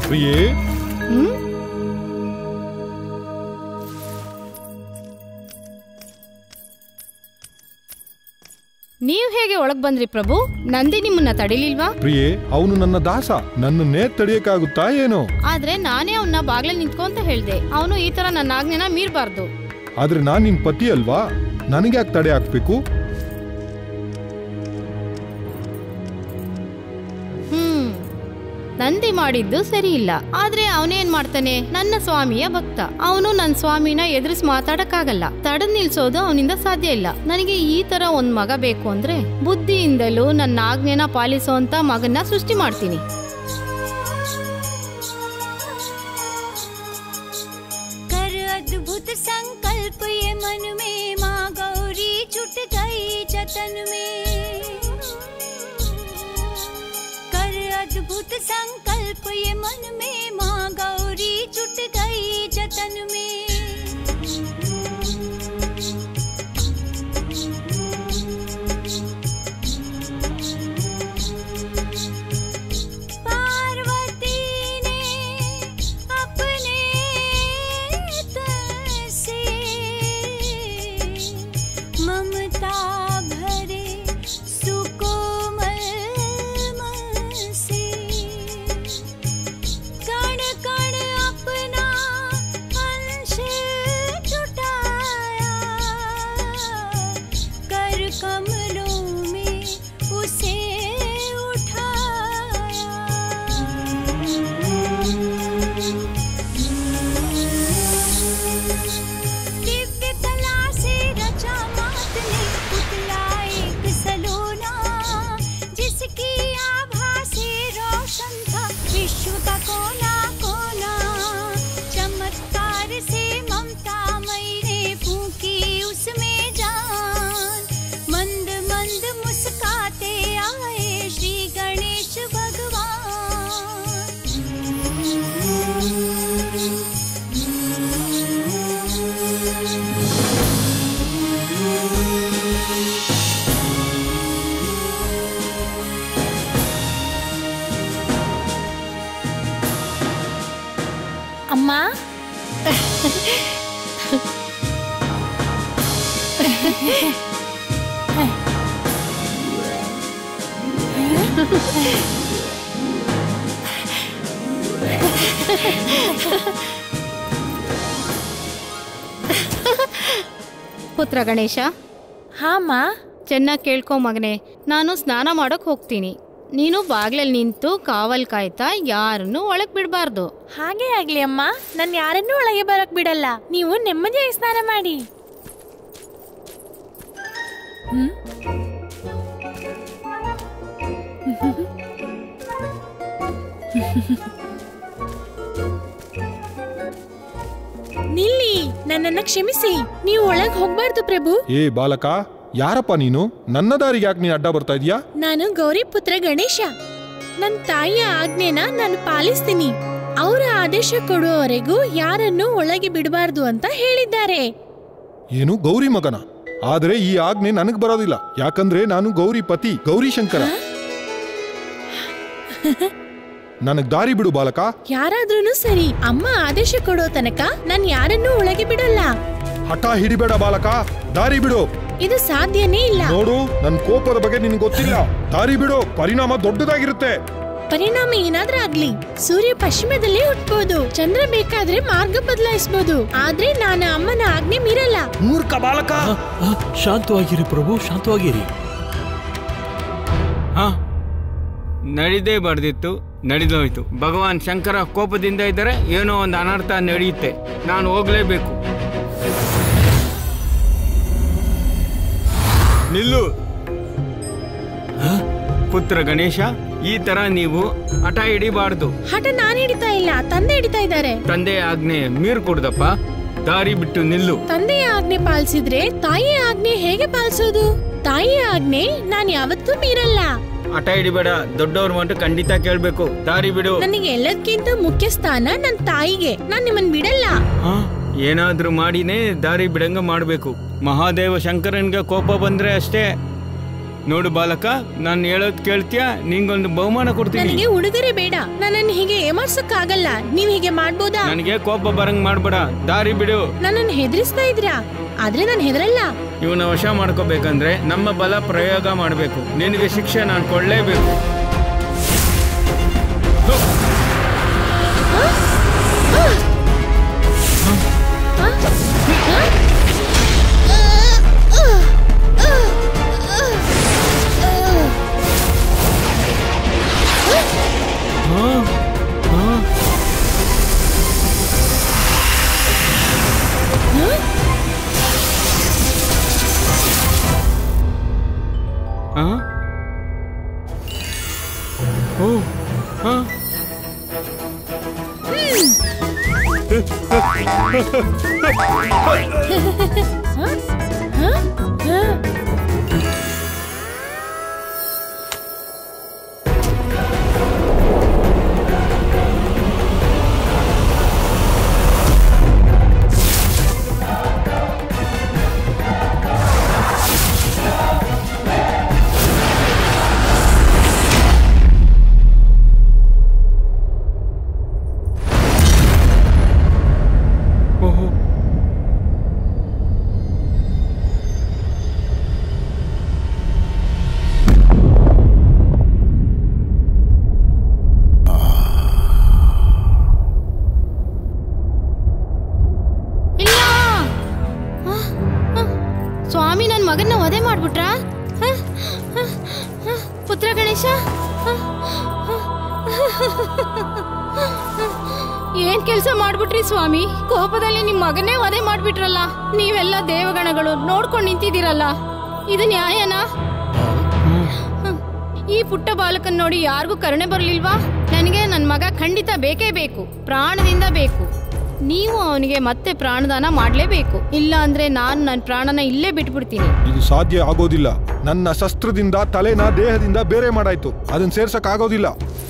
ಪ್ರಿಯೇ ಹ್ಮ್ ನೀವ್ ಹೇಗೆ ಒಳಗ್ ಬಂದ್ರಿ ಪ್ರಭು ನಂದಿ ನಿಮ್ಮನ್ನ ತಡಿಲಿಲ್ವಾ ಪ್ರಿಯೇ ಅವನು ನನ್ನ ದಾಸ ನನ್ನನ್ನೇ ತಡೆಯಕ್ಕಾಗುತ್ತಾ ಏನೋ ಆದ್ರೆ ನಾನೇ ಅವನ್ನ ಬಾಗ್ಲಲ್ಲಿ ನಿಂತ್ಕೊಂತ ಹೇಳ್ದೆ ಅವನು ಈ ತರ ನನ್ನ ಆಜ್ಞೆನ ಮೀರ್ಬಾರ್ದು ಆದ್ರೆ ನಾನ್ ನಿನ್ ಪತಿ ಅಲ್ವಾ ನನಗೆ ಯಾಕೆ ತಡೆ ಹಾಕ್ಬೇಕು ಹ್ಮ್ ನಂದಿ ಮಾಡಿದ್ದು ಸರಿ ಇಲ್ಲ ಆದ್ರೆ ಅವನೇನ್ ಮಾಡ್ತಾನೆ ನನ್ನ ಸ್ವಾಮಿಯ ಭಕ್ತ ಅವನು ನನ್ನ ಸ್ವಾಮಿನ ಎದುರಿಸಿ ಮಾತಾಡಕ್ಕಾಗಲ್ಲ ತಡೆದ್ ನಿಲ್ಸೋದು ಅವನಿಂದ ಸಾಧ್ಯ ಇಲ್ಲ ನನಗೆ ಈ ತರ ಒಂದ್ ಮಗ ಬೇಕು ಅಂದ್ರೆ ಬುದ್ಧಿಯಿಂದಲೂ ನನ್ನ ಆಜ್ಞೆನ ಪಾಲಿಸುವಂತ ಮಗನ್ನ ಸೃಷ್ಟಿ ಮಾಡ್ತೀನಿ कर अद्भुत संकल्प ये मन में माँ गौरी छुट गई जतन में कर अद्भुत संकल्प ये मन में माँ गौरी छुट गई जतन में पार्वती ने अपने तन से ममता भरे सुकोमल मन से कण कण अपना अंश जुटाया कर कमलों में उसे उठाया दिव्य कला से रचा मात ने पुतला एक सलोना जिसकी आभा से रोशन था विश्व का कोना कोना चमत्कार से ममता मई ने फूकी उसमें जान मंद मंद मुस्काते आए श्री गणेश भगवान ಅಮ್ಮ ಪುತ್ರ ಗಣೇಶ ಹಾ ಅಮ್ಮ ಚೆನ್ನಾಗಿ ಕೇಳ್ಕೊ ಮಗನೆ ನಾನು ಸ್ನಾನ ಮಾಡಕ್ ಹೋಗ್ತೀನಿ ನೀನು ಬಾಗ್ಲಲ್ಲಿ ನಿಂತು ಕಾವಲ್ ಕಾಯ್ತಾ ಯಾರನ್ನು ಒಳಗ್ ಬಿಡಬಾರ್ದು ಹಾಗೆ ಆಗ್ಲಿ ಅಮ್ಮ ನನ್ ಯಾರನ್ನೂ ಒಳಗೆ ಬರಕ್ ಬಿಡಲ್ಲ ನೀವು ನೆಮ್ಮದಿಯಾಗಿ ಸ್ನಾನ ಮಾಡಿ ಹ್ಮ್? ನಿಲ್ಲಿ ನನ್ನನ್ನ ಕ್ಷಮಿಸಿ ನೀವು ಒಳಗ್ ಹೋಗ್ಬಾರ್ದು ಪ್ರಭು ಏ ಬಾಲಕ ಯಾರಪ್ಪ ನೀನು ನನ್ನ ದಾರಿಗೆ ಯಾಕೆ ನೀನು ಅಡ್ಡ ಬರ್ತಾ ಇದೀಯಾ ನಾನು ಗೌರಿ ಪುತ್ರ ಗಣೇಶ ನನ್ನ ತಾಯಿಯ ಆಜ್ಞೆನ ನಾನು ಪಾಲಿಸ್ತೀನಿ ಅವರ ಆದೇಶ ಕೊಡುವವರೆಗೂ ಯಾರನ್ನೂ ಒಳಗೆ ಬಿಡಬಾರ್ದು ಅಂತ ಹೇಳಿದ್ದಾರೆ ಏನು ಗೌರಿ ಮಗನ ಆದ್ರೆ ಈ ಆಜ್ಞೆ ನನಗ್ ಬರೋದಿಲ್ಲ ಯಾಕಂದ್ರೆ ನಾನು ಗೌರಿ ಪತಿ ಗೌರಿ ಶಂಕರ ನನಗ್ ದಾರಿ ಬಿಡು ಬಾಲಕ ಯಾರಾದ್ರೂ ಸರಿ ಅಮ್ಮ ಆದೇಶ ಕೊಡೋ ತನಕ ನಾನ್ ಯಾರನ್ನೂ ಒಳಗೆ ಬಿಡಲ್ಲ ಹಠ ಹಿಡಿಬೇಡ ಬಾಲಕ ದಾರಿ ಬಿಡು ಇದು ಸಾಧ್ಯನೇ ಇಲ್ಲ ನೋಡು ನನ್ ಕೋಪದ ಬಗ್ಗೆ ನಿನ್ಗೆ ಗೊತ್ತಿಲ್ಲ ದಾರಿ ಬಿಡು ಪರಿಣಾಮ ದೊಡ್ಡದಾಗಿರುತ್ತೆ ಪರಿಣಾಮ ಏನಾದ್ರೂ ಆಗ್ಲಿ ಸೂರ್ಯ ಪಶ್ಚಿಮದಲ್ಲಿ ಹುಟ್ಬೋದು ಚಂದ್ರ ಬೇಕಾದ್ರೆ ಮಾರ್ಗ ಬದಲಾಯಿಸಬಹುದು ಆದ್ರೆ ನಾನು ಅಮ್ಮನ ಆಜ್ಞೆ ಮೀರಲ್ಲ ಮೂರ್ಖ ಬಾಲಕ ಆ, ಶಾಂತವಾಗಿರಿ ಪ್ರಭು ಶಾಂತವಾಗಿರಿ ಹಾ ನಡಿದೇ ಬರ್ದಿತ್ತು ನಡೆದೋಯ್ತು ಭಗವಾನ್ ಶಂಕರ ಕೋಪದಿಂದ ಇದ್ದರೆ ಏನೋ ಒಂದು ಅನರ್ಥ ನಡೆಯುತ್ತೆ ನಾನು ಹೋಗ್ಲೇಬೇಕು ನಿಲ್ಲು ಪುತ್ರ ಗಣೇಶ ಈ ತರ ನೀವು ಹಠ ಹಿಡಿಬಾರ್ದು ಹಠ ನಾನ್ ಹಿಡಿತಾ ಇಲ್ಲ ತಂದೆ ಹಿಡಿತಾ ಇದ್ದಾರೆ ತಂದೆ ಆಜ್ಞೆ ಮೀರ್ ಕೊಡ್ದಪ್ಪ ದಾರಿ ಬಿಟ್ಟು ನಿಲ್ಲು ತಂದೆಯ ಆಜ್ಞೆ ಪಾಲಿಸಿದ್ರೆ ತಾಯಿಯ ಆಜ್ಞೆ ಹೇಗೆ ಪಾಲಿಸೋದು ತಾಯಿಯ ಆಜ್ಞೆ ನಾನ್ ಯಾವತ್ತೂ ಮೀರಲ್ಲ ಹಠ ಹಿಡಿಬೇಡ ದೊಡ್ಡವ್ರ ಮಟ್ಟ ಖಂಡಿತ ಕೇಳ್ಬೇಕು ದಾರಿ ಬಿಡು ನನಗೆ ಎಲ್ಲದಕ್ಕಿಂತ ಮುಖ್ಯ ಸ್ಥಾನ ನನ್ ತಾಯಿಗೆ ನಾನ್ ನಿಮ್ಮನ್ ಬಿಡಲ್ಲ ಹಾ ಏನಾದ್ರೂ ಮಾಡಿನೇ ದಾರಿ ಬಿಡಂಗ ಮಾಡ್ಬೇಕು ಮಹಾದೇವ ಶಂಕರನ್ಗೆ ಕೋಪ ಬಂದ್ರೆ ಅಷ್ಟೇ ನೋಡು ಬಾಲಕ ನಾನು ಹೇಳೋದ್ ಕೇಳ್ತೀಯಾ ನಿಂಗೊಂದು ಬಹುಮಾನ ಕೊಡ್ತೀನಿ ನನಗೆ ಉಡುಗೊರೆ ಬೇಡ ನನ್ನನ್ನು ಹೀಗೆ ಏಮಾರ್ಸಕ್ಕಾಗಲ್ಲ ನೀವ್ ಹೀಗೆ ಮಾಡ್ಬೋದಾ ನನಗೆ ಕೋಪ ಬರಂಗ್ ಮಾಡ್ಬೇಡ ದಾರಿ ಬಿಡು ನನ್ನನ್ನು ಹೆದರಿಸ್ತಾ ಇದ್ರಾ ಆದ್ರೆ ನಾನು ಹೆದರಲ್ಲ ಇವನ ವಶ ಮಾಡ್ಕೋಬೇಕಂದ್ರೆ ನಮ್ಮ ಬಲ ಪ್ರಯೋಗ ಮಾಡಬೇಕು ನಿನಗೆ ಶಿಕ್ಷೆ ನಾನು ಕೊಡ್ಲೇಬೇಕು ಆ? ಓ ಆ? ಓಹೋ ಇಲ್ಲ ಆ, ಆ, ಸ್ವಾಮಿ ನನ್ನ ಮಗನ್ನ ವಧೆ ಮಾಡ್ಬಿಟ್ರಾ ಆ, ಆ, ಆ, ಪುತ್ರ ಗಣೇಶ ಆ, ಆ, ಏನ್ ಕೆಲಸ ಮಾಡ್ಬಿಟ್ರಿ ಸ್ವಾಮಿ ಕೋಪದಲ್ಲಿ ನಿಮ್ ಮಗನ್ನೇ ವಧೆ ಮಾಡ್ಬಿಟ್ರಲ್ಲ ನೀವೆಲ್ಲ ದೇವಗಣಗಳು ನೋಡ್ಕೊಂಡು ನಿಂತಿದ್ದೀರಲ್ಲ ಇದು ನ್ಯಾಯನಾ ಹ್ಮ್. ಈ ಪುಟ್ಟ ಬಾಲಕನ್ ನೋಡಿ ಯಾರಿಗೂ ಕರುಣೆ ಬರ್ಲಿಲ್ವಾ ನನಗೆ ನನ್ನ ಮಗ ಖಂಡಿತ ಬೇಕೇ ಬೇಕು ಪ್ರಾಣದಿಂದ ಬೇಕು ನೀವು ಅವನಿಗೆ ಮತ್ತೆ ಪ್ರಾಣದಾನ ಮಾಡ್ಲೇಬೇಕು ಇಲ್ಲ ಅಂದ್ರೆ ನಾನು ನನ್ನ ಪ್ರಾಣನ ಇಲ್ಲೇ ಬಿಟ್ಬಿಡ್ತೀನಿ ಇದು ಸಾಧ್ಯ ಆಗೋದಿಲ್ಲ ನನ್ನ ಶಸ್ತ್ರದಿಂದ ತಲೆನ ದೇಹದಿಂದ ಬೇರೆ ಮಾಡಾಯ್ತು ಅದನ್ನ ಸೇರ್ಸಕ್ ಆಗೋದಿಲ್ಲ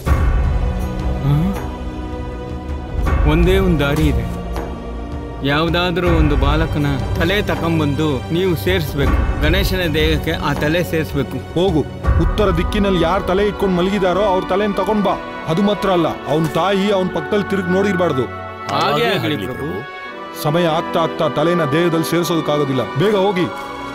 ಒಂದೇ ಒಂದು ದಾರಿ ಇದೆ ಯಾವುದಾದ್ರೂ ಒಂದು ಬಾಲಕನ ತಲೆ ತಕೊಂಬಂದು ನೀವು ಸೇರಿಸ್ಬೇಕು ಗಣೇಶನ ದೇಹಕ್ಕೆ ಆ ತಲೆ ಸೇರಿಸ್ಬೇಕು ಹೋಗು ಉತ್ತರ ದಿಕ್ಕಿನಲ್ಲಿ ಯಾರ್ ತಲೆ ಇಟ್ಕೊಂಡು ಮಲಗಿದಾರೋ ಅವ್ರ ತಲೆನ ತಗೊಂಡ್ ಬಾ ಅದು ಮಾತ್ರ ಅಲ್ಲ ಅವನ್ ತಾಯಿ ಅವನ್ ಪಕ್ಕದಲ್ಲಿ ತಿರುಗಿ ನೋಡಿರ್ಬಾರ್ದು ಹಾಗೆ ಹಾಗೆ ಆಗಲಿ ಆಗ್ಲಿ ಪ್ರಭು ಸಮಯ ಆಗ್ತಾ ಆಗ್ತಾ ತಲೆನ ದೇಹದಲ್ಲಿ ಸೇರಿಸೋದಕ್ಕಾಗೋದಿಲ್ಲ ಬೇಗ ಹೋಗಿ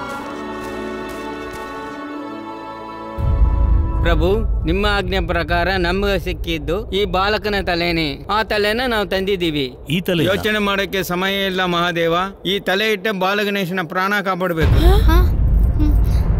ಪ್ರಭು ನಿಮ್ಮ ಆಜ್ಞೆ ಪ್ರಕಾರ ನಮಗೆ ಸಿಕ್ಕಿದ್ದು ಈ ಬಾಲಕನ ತಲೆನೇ ಆ ತಲೆನ ನಾವು ತಂದಿದ್ದೀವಿ ಈ ತಲೆ ಯೋಚನೆ ಮಾಡೋಕೆ ಸಮಯ ಇಲ್ಲ ಮಹಾದೇವ ಈ ತಲೆ ಇಟ್ಟ ಬಾಲಗಣೇಶನ ಪ್ರಾಣ ಕಾಪಾಡಬೇಕು ಹಾ ಹ್ಮ್.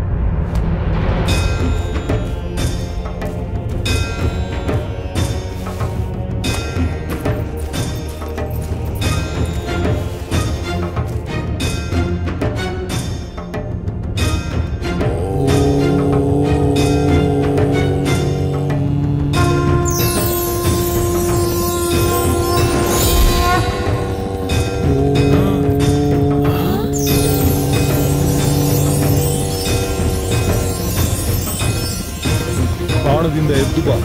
ಪ್ರಾಣದಿಂದ ಎದ್ದು ಬಾ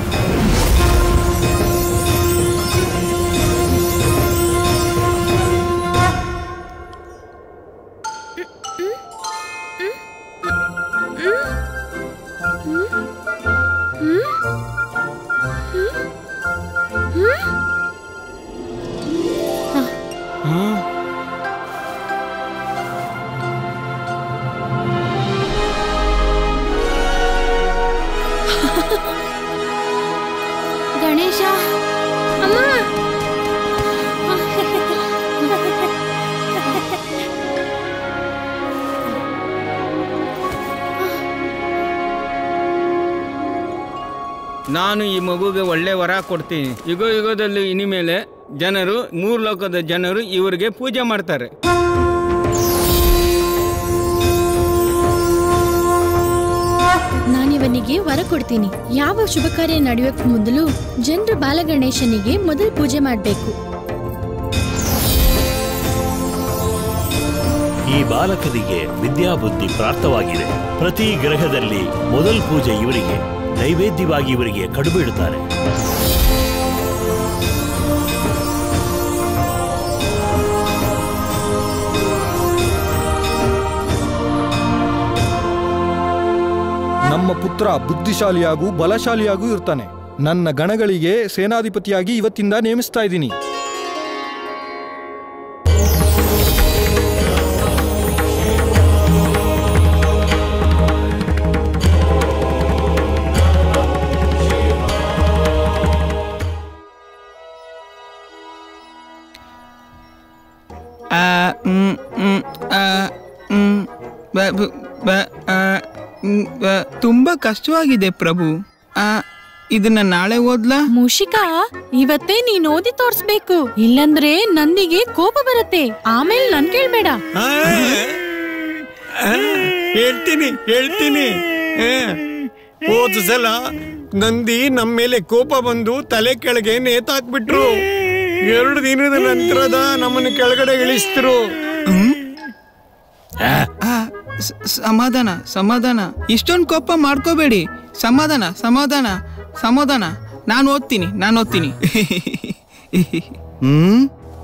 ಗಣೇಶ ಅಮ್ಮ ನಾನು ಈ ಮಗುಗೆ ಒಳ್ಳೆ ವರ ಕೊಡ್ತೀನಿ ಯುಗ ಯುಗದಲ್ಲಿ ಇನಿಮೇಲೆ ಜನರು ಮೂರು ಲೋಕದ ಜನರು ಇವರಿಗೆ ಪೂಜೆ ಮಾಡ್ತಾರೆ ನಾನಿವನಿಗೆ ವರ ಕೊಡ್ತೀನಿ ಯಾವ ಶುಭ ಕಾರ್ಯ ನಡೆಯೋಕ್ ಮೊದಲು ಜನರು ಬಾಲಗಣೇಶನಿಗೆ ಮೊದಲು ಪೂಜೆ ಮಾಡ್ಬೇಕು ಈ ಬಾಲಕನಿಗೆ ವಿದ್ಯಾಬುದ್ಧಿ ಪ್ರಾಪ್ತವಾಗಿದೆ ಪ್ರತಿ ಗ್ರಹದಲ್ಲಿ ಮೊದಲ್ ಪೂಜೆ ಇವರಿಗೆ ನೈವೇದ್ಯವಾಗಿ ಇವರಿಗೆ ಕಡುಬಿಡುತ್ತಾರೆ ನಮ್ಮ ಪುತ್ರ ಬುದ್ಧಿಶಾಲಿಯಾಗೂ ಬಲಶಾಲಿಯಾಗೂ ಇರ್ತಾನೆ ನನ್ನ ಗಣಗಳಿಗೆ ಸೇನಾಧಿಪತಿಯಾಗಿ ಇವತ್ತಿಂದ ನೇಮಿಸ್ತಾ ಇದ್ದೀನಿ ಆ, ಮ್, ಮ್, ಆ, ಮ್, ಬ, ಬ, ಬ, ಆ, ಮ್, ಬ. ತುಂಬಾ ಕಷ್ಟವಾಗಿದೆ ಪ್ರಭು ಆ, ಇದನ್ನ ನಾಳೆ ಓದ್ಲಾ ಮೂಷಿಕಾ ಇವತ್ತೇ ನೀನ್ ಓದಿ ತೋರ್ಸ್ಬೇಕು ಇಲ್ಲಂದ್ರೆ ನಂದಿಗೆ ಕೋಪ ಬರುತ್ತೆ ಆಮೇಲೆ ನನ್ ಕೇಳ್ಬೇಡ ಆ, ಆ, ಹೇಳ್ತೀನಿ ಹೇಳ್ತೀನಿ ಆ, ಹೋದ ಸಲ ನಂದಿ ನಮ್ಮ ಮೇಲೆ ಕೋಪ ಬಂದು ತಲೆ ಕೆಳಗೆ ನೇತಾಕ್ಬಿಟ್ರು ಎರಡು ದಿನದ ನಂತರದ ನಮ್ಮನ್ನು ಕೆಳಗಡೆ ಇಳಿಸಿದ್ರು ಸಮಾಧಾನ ಸಮಾಧಾನ ಇಷ್ಟೊಂದು ಕೋಪ ಮಾಡ್ಕೋಬೇಡಿ ಸಮಾಧಾನ ಸಮಾಧಾನ ಸಮಾಧಾನ ನಾನು ಓದ್ತೀನಿ ನಾನು ಓದ್ತೀನಿ ಹ್ಮ್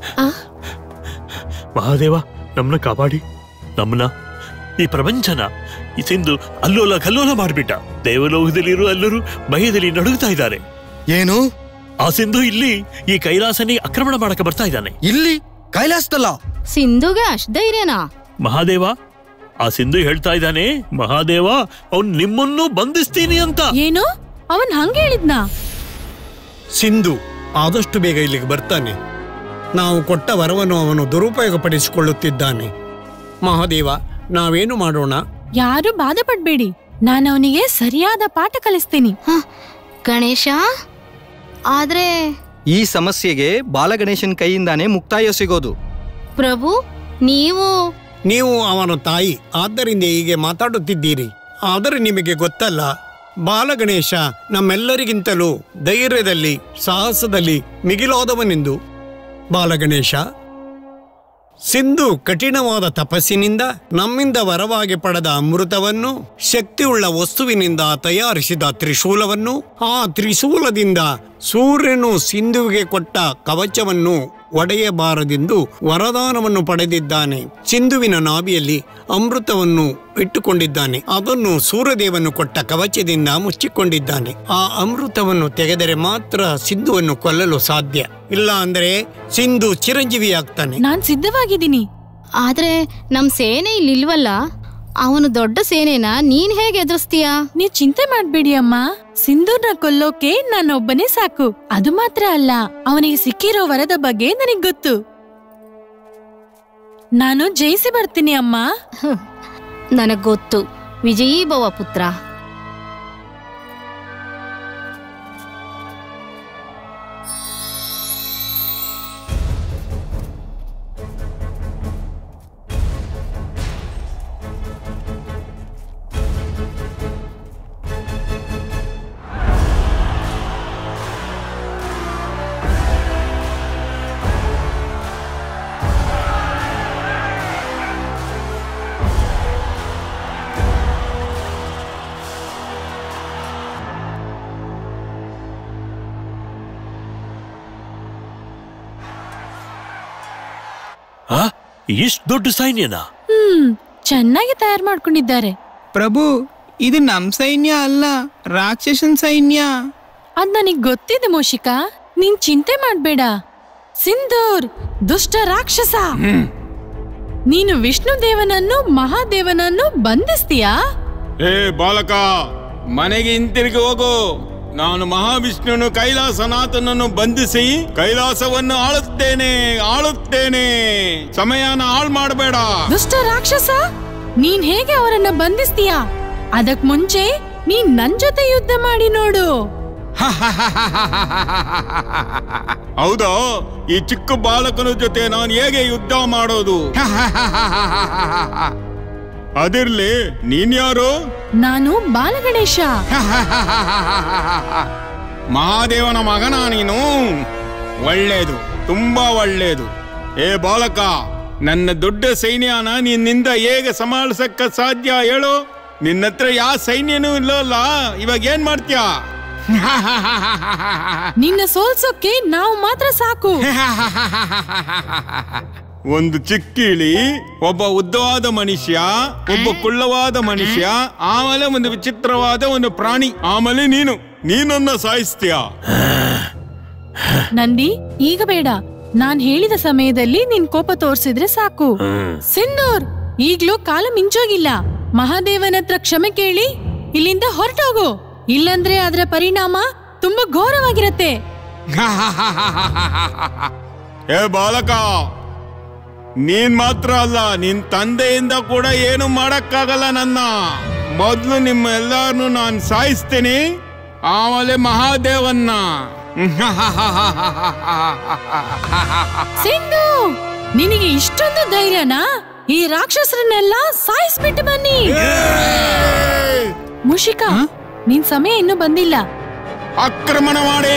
ಮಹಾದೇವ ನಮ್ಮನ್ನ ಕಾಪಾಡಿ ನಮ್ಮನ್ನ ಈ ಪ್ರಪಂಚನ ಈ ಸಿಂಧು ಅಲ್ಲೋಲ ಕಲ್ಲೋಲ ಮಾಡಿಬಿಟ್ಟ ದೇವಲೋಕದಲ್ಲಿರುವ ಎಲ್ಲರೂ ಭಯದಲ್ಲಿ ನಡುಗ್ತಾ ಇದ್ದಾರೆ ಏನು ಆ ಸಿಂಧು ಇಲ್ಲಿ ಈ ಕೈಲಾಸನಿ ಆಕ್ರಮಣ ಮಾಡಕ್ಕೆ ಬರ್ತಾ ಇದ್ದಾನೆ ಇಲ್ಲಿ ಕೈಲಾಸದಲ್ಲ ಸಿಂಧುಗೆ ಅಷ್ಟ್ ಧೈರ್ಯನಾ ಮಹಾದೇವ ಆ ಸಿಂಧು ಹೇಳ್ತಾ ಇದ್ದಾನೆ ಮಹಾದೇವ ಅವ್ನು ನಿಮ್ಮನ್ನು ಬಂಧಿಸ್ತೀನಿ ಅಂತ ಏನು ಅವನ್ ಹಂಗ ಹೇಳಿದ್ನಾ ಸಿಂಧು ಆದಷ್ಟು ಬೇಗ ಇಲ್ಲಿಗೆ ಬರ್ತಾನೆ ನಾವು ಕೊಟ್ಟ ವರವನ್ನು ಅವನು ದುರುಪಯೋಗ ಪಡಿಸಿಕೊಳ್ಳುತ್ತಿದ್ದಾನೆ ಮಹಾದೇವ ನಾವೇನು ಮಾಡೋಣ ಯಾರು ಬಾಧೆ ಪಡ್ಬೇಡಿ ನಾನು ಅವನಿಗೆ ಸರಿಯಾದ ಪಾಠ ಕಲಿಸ್ತೀನಿ ಹ, ಗಣೇಶ ಆದ್ರೆ ಈ ಸಮಸ್ಯೆಗೆ ಬಾಲಗಣೇಶನ್ ಕೈಯಿಂದಾನೇ ಮುಕ್ತಾಯ ಸಿಗೋದು ಪ್ರಭು ನೀವು ನೀವು ಅವನ ತಾಯಿ ಆದ್ದರಿಂದ ಹೀಗೆ ಮಾತಾಡುತ್ತಿದ್ದೀರಿ ಆದರೆ ನಿಮಗೆ ಗೊತ್ತಲ್ಲ ಬಾಲಗಣೇಶ ನಮ್ಮೆಲ್ಲರಿಗಿಂತಲೂ ಧೈರ್ಯದಲ್ಲಿ ಸಾಹಸದಲ್ಲಿ ಮಿಗಿಲಾದವನೆಂದು ಬಾಲಗಣೇಶ ಸಿಂಧು ಕಠಿಣವಾದ ತಪಸ್ಸಿನಿಂದ ನಮ್ಮಿಂದ ವರವಾಗಿ ಪಡೆದ ಅಮೃತವನ್ನು ಶಕ್ತಿಯುಳ್ಳ ವಸ್ತುವಿನಿಂದ ತಯಾರಿಸಿದ ತ್ರಿಶೂಲವನ್ನು ಆ ತ್ರಿಶೂಲದಿಂದ ಸೂರ್ಯನು ಸಿಂಧುವಿಗೆ ಕೊಟ್ಟ ಕವಚವನ್ನು ಒಡೆಯಬಾರದೆಂದು ವರದಾನವನ್ನು ಪಡೆದಿದ್ದಾನೆ ಸಿಂಧುವಿನ ನಾಭಿಯಲ್ಲಿ ಅಮೃತವನ್ನು ಇಟ್ಟುಕೊಂಡಿದ್ದಾನೆ ಅದನ್ನು ಸೂರ್ಯದೇವನು ಕೊಟ್ಟ ಕವಚದಿಂದ ಮುಚ್ಚಿಕೊಂಡಿದ್ದಾನೆ ಆ ಅಮೃತವನ್ನು ತೆಗೆದರೆ ಮಾತ್ರ ಸಿಂಧುವನ್ನು ಕೊಲ್ಲಲು ಸಾಧ್ಯ ಇಲ್ಲ ಅಂದರೆ ಸಿಂಧು ಚಿರಂಜೀವಿಯಾಗ್ತಾನೆ ನಾನ್ ಸಿದ್ಧವಾಗಿದ್ದೀನಿ ಆದ್ರೆ ನಮ್ ಸೇನೆ ಇಲ್ಲಿಲ್ವಲ್ಲ ಅವನು ದೊಡ್ಡ ಸೇನೆನ ನೀನ್ ಹೇಗೆ ಎದುರಿಸ್ತೀಯಾ ನೀವ್ ಚಿಂತೆ ಮಾಡ್ಬೇಡಿ ಅಮ್ಮ ಸಿಂಧೂರ್ನ ಕೊಲ್ಲೋಕೆ ನಾನೊಬ್ಬನೇ ಸಾಕು ಅದು ಮಾತ್ರ ಅಲ್ಲ ಅವನಿಗೆ ಸಿಕ್ಕಿರೋ ವರದ ಬಗ್ಗೆ ನನಗ್ ಗೊತ್ತು ನಾನು ಜಯಿಸಿ ಬರ್ತೀನಿ ಅಮ್ಮ ನನಗ್ ಗೊತ್ತು ವಿಜಯೀಭವ ಪುತ್ರ ಆ ಇಷ್ಟು ದೊಡ್ಡ ಸೈನ್ಯನ ಹ್ಮ್ ಚೆನ್ನಾಗಿ ತಯಾರು ಮಾಡ್ಕೊಂಡಿದ್ದಾರೆ ಪ್ರಭು ಇದು ನಮ್ ಸೈನ್ಯ ಅಲ್ಲ ರಾಕ್ಷಸನ್ ಸೈನ್ಯ ಅದ್ ನನಗ್ ಗೊತ್ತಿದೆ ಮೋಷಿಕಾ ನೀನ್ ಚಿಂತೆ ಮಾಡ್ಬೇಡ ಸಿಂಧೂರ್ ದುಷ್ಟ ರಾಕ್ಷಸ ನೀನು ವಿಷ್ಣು ದೇವನನ್ನು ಮಹಾದೇವನನ್ನು ಬಂಧಿಸ್ತೀಯಾ ಏ ಬಾಲಕ ಮನೆಗೆ ಹಿಂತಿರುಗಿ ಹೋಗು ನಾನು ಮಹಾವಿಷ್ಣುನು ಕೈಲಾಸನಾಥನನ್ನು ಬಂಧಿಸಿ ಕೈಲಾಸವನ್ನು ಆಳುತ್ತೇನೆ ಆಳುತ್ತೇನೆ ಸಮಯನ ಹಾಳು ಮಾಡಬೇಡ ದುಷ್ಟ ರಾಕ್ಷಸ ನೀನ್ ಹೇಗೆ ಅವರನ್ನ ಬಂಧಿಸ್ತೀಯಾ ಅದಕ್ ಮುಂಚೆ ನೀನ್ ನನ್ ಜೊತೆ ಯುದ್ಧ ಮಾಡಿ ನೋಡು ಹೌದಾ ಈ ಚಿಕ್ಕ ಬಾಲಕನ ಜೊತೆ ನಾನು ಹೇಗೆ ಯುದ್ಧ ಮಾಡೋದು ಅದಿರ್ಲಿ ನೀನ್ಯಾರು ನಾನು ಬಾಲಗಣೇಶ ಮಹಾದೇವನ ಮಗನ ನೀನು ಒಳ್ಳೇದು ತುಂಬಾ ಒಳ್ಳೇದು ಏ ಬಾಲಕ ನನ್ನ ದೊಡ್ಡ ಸೈನ್ಯನ ನಿನ್ನಿಂದ ಹೇಗೆ ಸಮಾಳಿಸಕ್ಕ ಸಾಧ್ಯ ಹೇಳು ನಿನ್ನ ಹತ್ರ ಯಾವ ಸೈನ್ಯನೂ ಇಲ್ಲಲ್ಲ ಇವಾಗ ಏನ್ ಮಾಡ್ತೀಯಾ ನಿನ್ನ ಸೋಲ್ಸೋಕೆ ನಾವು ಮಾತ್ರ ಸಾಕು ಒಂದು ಚಿಕ್ಕಿಳಿ ಒಬ್ಬ ಉದ್ದವಾದ ಮನುಷ್ಯ ಒಬ್ಬ ಕುಳ್ಳವಾದ ಮನುಷ್ಯ ಆಮೇಲೆ ಒಂದು ವಿಚಿತ್ರವಾದ ಒಂದು ಪ್ರಾಣಿ ಆಮೇಲೆ ನೀನು ನೀನನ್ನ ಸಾಯಿಸ್ತೀಯ ನಂದಿ ಈಗ ಬೇಡ ನಾನ್ ಹೇಳಿದ ಸಮಯದಲ್ಲಿ ನಿನ್ ಕೋಪ ತೋರ್ಸಿದ್ರೆ ಸಾಕು ಸಿಂಧೂರ್ ಈಗ್ಲೂ ಕಾಲ ಮಿಂಚೋಗಿಲ್ಲ ಮಹಾದೇವನ ಹತ್ರ ಕ್ಷಮೆ ಕೇಳಿ ಇಲ್ಲಿಂದ ಹೊರಟೋಗು ಇಲ್ಲಂದ್ರೆ ಅದರ ಪರಿಣಾಮ ತುಂಬಾ ಘೋರವಾಗಿರತ್ತೆ ಏ ಬಾಲಕ ನೀನ್ ಮಾತ್ರ ಅಲ್ಲ ನಿನ್ ತಂದೆಯಿಂದ ಕೂಡ ಏನು ಮಾಡಕ್ಕಾಗಲ್ಲ ನನ್ನ ಮೊದ್ಲು ನಿಮ್ಮ ಎಲ್ಲಾರನ್ನು ನಾನು ಸಾಯಿಸ್ತೀನಿ ಆಮೇಲೆ ಮಹಾದೇವನ್ನ ಸಿಂಧು ನಿನಗೆ ಇಷ್ಟೊಂದು ಧೈರ್ಯನಾ ಈ ರಾಕ್ಷಸರನ್ನೆಲ್ಲ ಸಾಯಿಸ್ಬಿಟ್ಟು ಬನ್ನಿ ಮುಷಿಕ ನಿನ್ ಸಮಯ ಇನ್ನೂ ಬಂದಿಲ್ಲ ಆಕ್ರಮಣ ಮಾಡಿ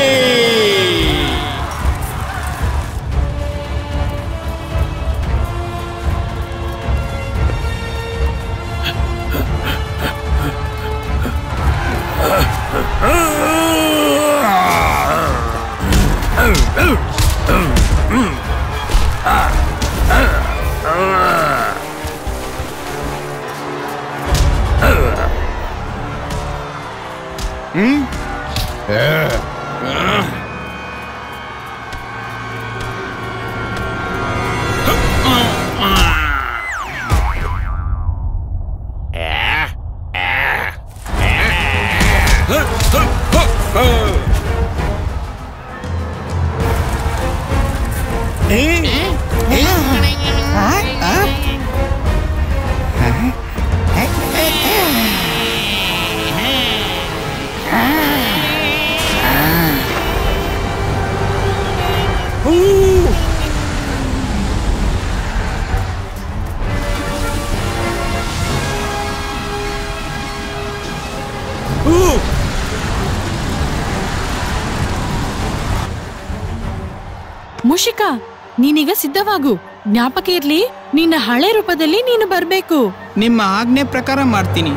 ಮುಷಿಕ ನೀನೀಗ ಸಿದ್ಧವಾಗು ಜ್ಞಾಪಕ ಇರ್ಲಿ ನಿನ್ನ ಹಳೆ ರೂಪದಲ್ಲಿ ನೀನು ಬರ್ಬೇಕು ನಿಮ್ಮ ಆಜ್ಞೆ ಪ್ರಕಾರ ಮಾಡ್ತೀನಿ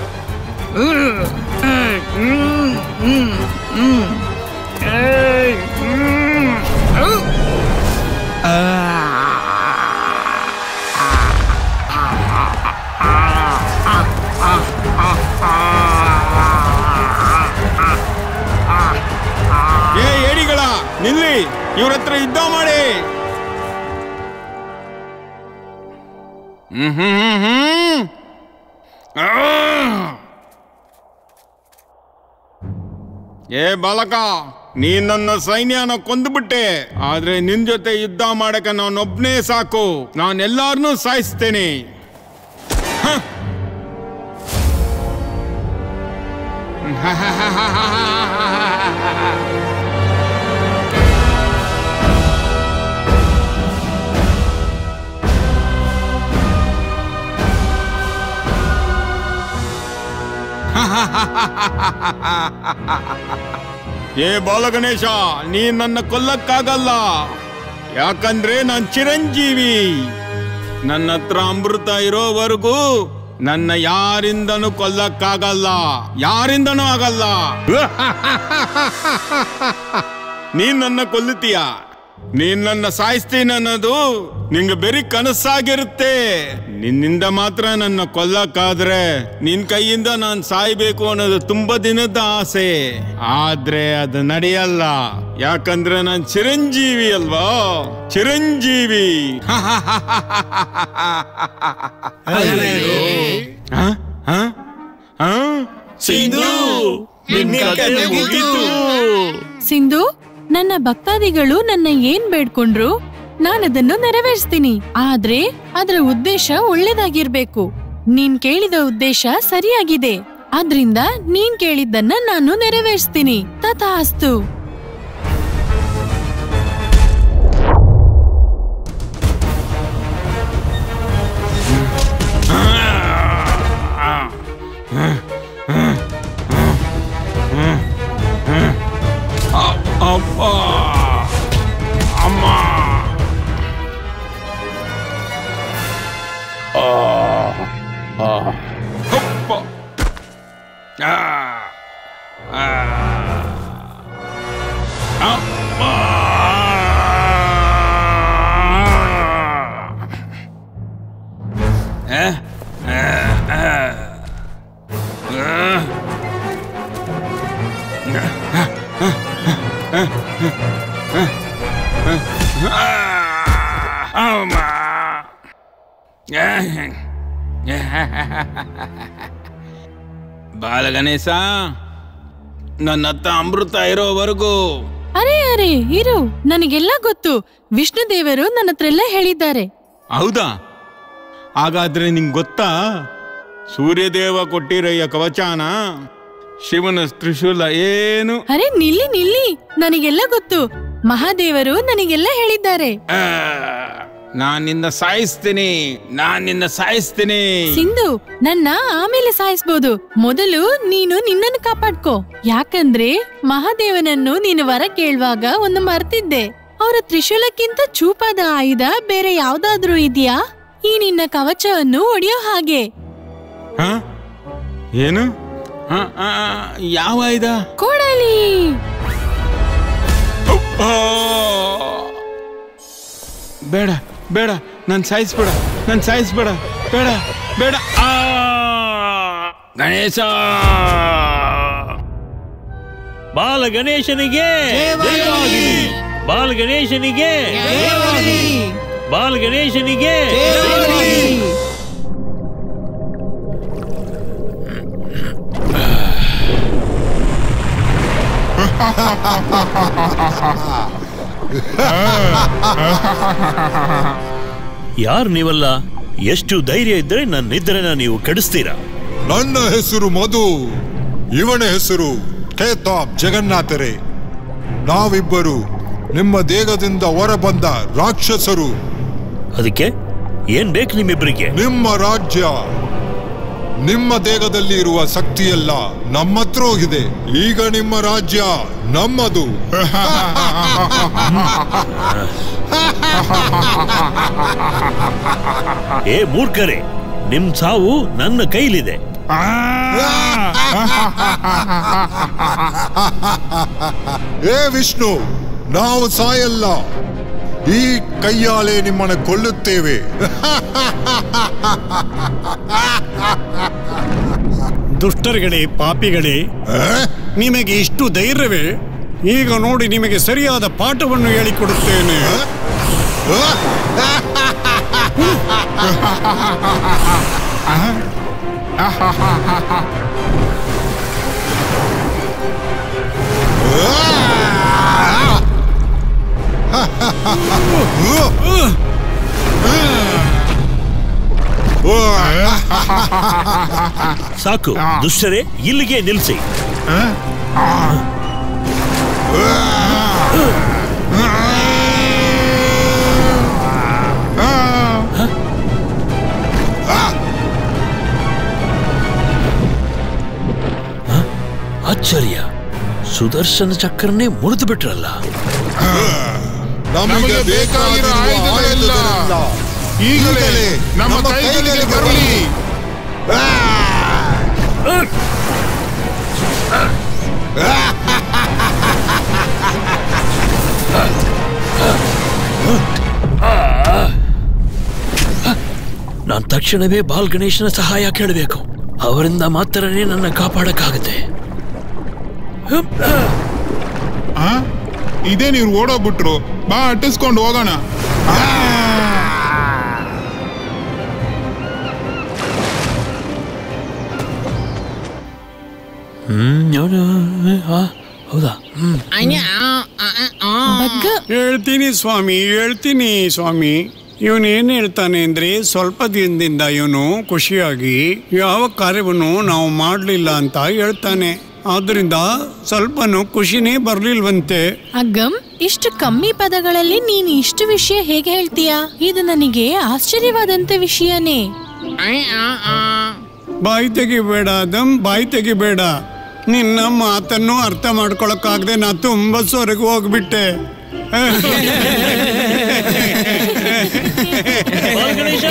ಏ ಏಡಿಗಳ ನಿಲ್ಲಿ ಇವ್ರ ಹತ್ರ ಯುದ್ಧ ಮಾಡಿ ಹ್ಮ್ ಹ್ಮ್ ಹ್ಮ್ ಹ್ಮ್. ಆ! ಏ ಬಾಲಕ ನೀನ್ ನನ್ನ ಸೈನ್ಯನ ಕೊಂದ್ಬಿಟ್ಟೆ ಆದ್ರೆ ನಿನ್ ಜೊತೆ ಯುದ್ಧ ಮಾಡಕ್ಕೆ ನಾನೊಬ್ನೇ ಸಾಕು ನಾನು ಎಲ್ಲಾರನ್ನೂ ಸಾಯಿಸ್ತೇನೆ ಹ. ಏ ಬಾಲಗಣೇಶ ನೀ ನನ್ನ ಕೊಲ್ಲಕ್ಕಾಗಲ್ಲ ಯಾಕಂದ್ರೆ ನಾನ್ ಚಿರಂಜೀವಿ ನನ್ನ ಹತ್ರ ಅಮೃತ ಇರೋವರೆಗೂ ನನ್ನ ಯಾರಿಂದನೂ ಕೊಲ್ಲಕ್ಕಾಗಲ್ಲ ಯಾರಿಂದನೂ ಆಗಲ್ಲ ನೀನ್ ನನ್ನ ಕೊಲ್ಲುತ್ತೀಯ ನೀನ್ ನನ್ನ ಸಾಯಿಸ್ತೀನಿ ಅನ್ನೋದು ನಿಂಗೆ ಬರೀ ಕನಸಾಗಿರುತ್ತೆ ನಿನ್ನಿಂದ ಮಾತ್ರ ನನ್ನ ಕೊಲ್ಲಕ್ಕಾದ್ರೆ ನಿನ್ ಕೈಯಿಂದ ನಾನ್ ಸಾಯ್ಬೇಕು ಅನ್ನೋದು ತುಂಬಾ ದಿನದ ಆಸೆ ಆದ್ರೆ ಅದು ನಡೆಯಲ್ಲ ಯಾಕಂದ್ರೆ ನಾನ್ ಚಿರಂಜೀವಿ ಅಲ್ವಾ ಚಿರಂಜೀವಿ ಹ? ಹ? ಹ? ಸಿಂಧು ನಿನ್ ಕತೆ ಮುಗೀತು. ಸಿಂಧು ನನ್ನ ಭಕ್ತಾದಿಗಳು ನನ್ನ ಏನ್ ಬೇಡ್ಕೊಂಡ್ರು ನಾನದನ್ನು ನೆರವೇರಿಸ್ತೀನಿ ಆದ್ರೆ ಅದರ ಉದ್ದೇಶ ಒಳ್ಳೇದಾಗಿರ್ಬೇಕು ನೀನ್ ಕೇಳಿದ ಉದ್ದೇಶ ಸರಿಯಾಗಿದೆ ಆದ್ರಿಂದ ನೀನ್ ಕೇಳಿದ್ದನ್ನ ನಾನು ನೆರವೇರಿಸ್ತೀನಿ ತಥಾಸ್ತು ಅಪ್ಪ ಅಮ್ಮ ಅಪ್ಪ ಆ. ಆ. ಅಮ್ಮ ಅಮ್ಮ. ಬಾಲಗಣೇಶ ನನ್ನ ಹತ್ತ ಅಮೃತ ಇರೋವರೆಗೂ ಅರೆ ಅರೆ ಇರು ನನಗೆಲ್ಲ ಗೊತ್ತು ವಿಷ್ಣು ದೇವರು ನನ್ನ ಹತ್ರ ಎಲ್ಲ ಹೇಳಿದ್ದಾರೆ ಹೌದಾ ಹಾಗಾದ್ರೆ ನಿಂಗೆ ಗೊತ್ತಾ ಸೂರ್ಯದೇವ ಕೊಟ್ಟಿರಯ್ಯ ಕವಚಾನ ಶಿವನ ತ್ರಿಶೂಲ ಏನು ಅರೆ ನಿಲ್ಲಿ ನಿಲ್ಲಿ ನನಗೆಲ್ಲ ಗೊತ್ತು ಮಹಾದೇವರು ನನಗೆಲ್ಲ ಹೇಳಿದ್ದಾರೆ ಆ, ನಾನ್ ನಿನ್ನ ಸಾಯಿಸ್ತೀನಿ ನಾನ್ ನಿನ್ನ ಸಾಯಿಸ್ತೀನಿ ಸಿಂಧು ನನ್ನ ಆಮೇಲೆ ಸಾಯಿಸ್ಬೋದು ಮೊದಲು ನೀನು ನಿನ್ನನ್ನು ಕಾಪಾಡ್ಕೋ ಯಾಕಂದ್ರೆ ಮಹಾದೇವನನ್ನು ನೀನು ವರ ಕೇಳುವಾಗ ಒಂದು ಮರ್ತಿದ್ದೆ ಅವರ ತ್ರಿಶೂಲಕ್ಕಿಂತ ಚೂಪಾದ ಆಯುಧ ಬೇರೆ ಯಾವ್ದಾದ್ರೂ ಇದೆಯಾ ಈ ನಿನ್ನ ಕವಚವನ್ನು ಒಡೆಯೋ ಹಾಗೆ ಹ? ಏನು ಹ, ಆ, ಯಾವ ಇದ ಕೊಡಲಿ ಆ! ಬೇಡ ಬೇಡ ನನ್ ಸಾಯಿಸ್ಬೇಡ ನನ್ ಸಾಯಿಸ್ಬೇಡ ಬೇಡ ಬೇಡ ಆ! ಗಣೇಶ ಬಾಲ ಗಣೇಶನಿಗೆ ಜಯವಾಗಲಿ. ಬಾಲ ಗಣೇಶನಿಗೆ ಬಾಲ ಗಣೇಶನಿಗೆ ಯಾರು ನೀವಲ್ಲ ಎಷ್ಟು ಧೈರ್ಯ ಇದ್ರೆ ನನ್ನ ನಿದ್ರೆನ ನೀವು ಕೆಡಿಸ್ತೀರಾ ನನ್ನ ಹೆಸರು ಮಧು ಇವನ ಹೆಸರು ಖೇತಾಬ್ ಜಗನ್ನಾಥರೇ ನಾವಿಬ್ಬರು ನಿಮ್ಮ ದೇಹದಿಂದ ಹೊರಬಂದ ರಾಕ್ಷಸರು ಅದಕ್ಕೆ ಏನ್ ಬೇಕು ನಿಮ್ಮಿಬ್ಬರಿಗೆ ನಿಮ್ಮ ರಾಜ್ಯ ನಿಮ್ಮ ದೇಹದಲ್ಲಿ ಇರುವ ಶಕ್ತಿಯೆಲ್ಲ ನಮ್ಮ ಹತ್ರ ಹೋಗಿದೆ ಈಗ ನಿಮ್ಮ ರಾಜ್ಯ ನಮ್ಮದು ಏ ಮೂರ್ಖರೇ ನಿಮ್ ಸಾವು ನನ್ನ ಕೈಲಿದೆ ಏ ವಿಷ್ಣು ನಾವು ಸಾಯಲ್ಲ ಈ ಕೈಯಾಲೆ ನಿಮ್ಮನ್ನು ಕೊಲ್ಲುತ್ತೇವೆ ದುಷ್ಟರುಗಳೇ ಪಾಪಿಗಳೇ ನಿಮಗೆ ಇಷ್ಟು ಧೈರ್ಯವೇ ಈಗ ನೋಡಿ ನಿಮಗೆ ಸರಿಯಾದ ಪಾಠವನ್ನು ಹೇಳಿಕೊಡುತ್ತೇನೆ ಸಾಕು ದುಷ್ಟರೇ ಇಲ್ಲಿಗೆ ನಿಲ್ಸಿ ಹ? ಆಶ್ಚರ್ಯ ಸುದರ್ಶನ ಚಕ್ರನೇ ಮುರಿದು ಬಿಟ್ರಲ್ಲ ನಮಗೆ ಬೇಕಾಗಿರೋ ಆಯುಧಗಳೆಲ್ಲ ಈಗಲೇ ನಮ್ಮ ಕೈಗಳಿಗೆ ಬರಲಿ ನಾನ್ ತಕ್ಷಣವೇ ಬಾಲ್ ಗಣೇಶನ ಸಹಾಯ ಕೇಳಬೇಕು ಅವರಿಂದ ಮಾತ್ರನೇ ನನ್ನ ಕಾಪಾಡಕ್ಕಾಗತ್ತೆ ಆ? ಇದೇ ನೀವು ಓಡೋಗ್ಬಿಟ್ರು ಬಾ ಅಟ್ಟಿಸ್ಕೊಂಡು ಹೋಗೋಣ ಹ್ಮ್ ಅವ್ನು, ಆ, ಹೌದಾ ಹ್ಮ್ ಬಗ್ಗ ಹೇಳ್ತೀನಿ ಸ್ವಾಮಿ ಹೇಳ್ತೀನಿ ಸ್ವಾಮಿ ಇವನು ಏನು ಹೇಳ್ತಾನೆ ಅಂದ್ರೆ ಸ್ವಲ್ಪ ದಿನದಿಂದ ಇವನು ಖುಷಿಯಾಗಿ ಯಾವ ಕಾರ್ಯವನ್ನು ನಾವು ಮಾಡಲಿಲ್ಲ ಅಂತ ಹೇಳ್ತಾನೆ ಆದ್ರಿಂದ ಸ್ವಲ್ಪನೂ ಖುಷಿನೇ ಬರ್ಲಿಲ್ವಂತೆ ಅಗ್ಗಂ ಇಷ್ಟು ಕಮ್ಮಿ ಪದಗಳಲ್ಲಿ ನೀನು ಇಷ್ಟು ವಿಷಯ ಹೇಗೆ ಹೇಳ್ತೀಯಾ ಇದು ನನಗೆ ಆಶ್ಚರ್ಯವಾದಂತ ವಿಷಯನೇ ಬಾಯಿ ತೆಗಿಬೇಡ ದಮ್ ಬಾಯಿ ತೆಗಿಬೇಡ ನಿನ್ನ ಮಾತನ್ನು ಅರ್ಥ ಮಾಡ್ಕೊಳಕ್ಕಾಗದೆ ನಾ ತುಂಬ ಸೊರಗು ಹೋಗ್ಬಿಟ್ಟೆ ಬಾಲ್ ಗಣೇಶ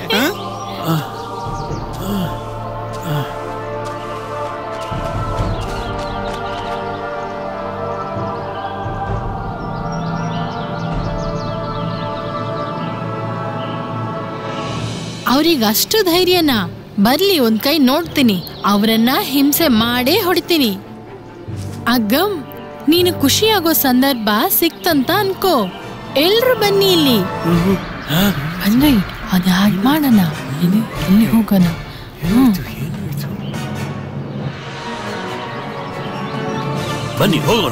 ಅವ್ರಿಗೆ ಅಷ್ಟು ಧೈರ್ಯನಾ ಬರ್ಲಿ ಒಂದ್ ಕೈ ನೋಡ್ತೀನಿ ಅವರನ್ನ ಹಿಂಸೆ ಮಾಡೇ ಹೊಡಿತೀನಿ ಅಗ್ಗಂ ನೀನು ಖುಷಿಯಾಗೋ ಸಂದರ್ಭ ಸಿಕ್ತಂತ ಅನ್ಕೋ ಎಲ್ರು ಬನ್ನಿ ಇಲ್ಲಿ ಅಂದ್ರೆ ಅದ ಹಾಗೆ ಮಾಡೋಣ ಎಲ್ಲಿ ಎಲ್ಲಿ ಹೋಗೋಣ ಹ್ಮ್ ಬನ್ನಿ ಹೋಗೋಣ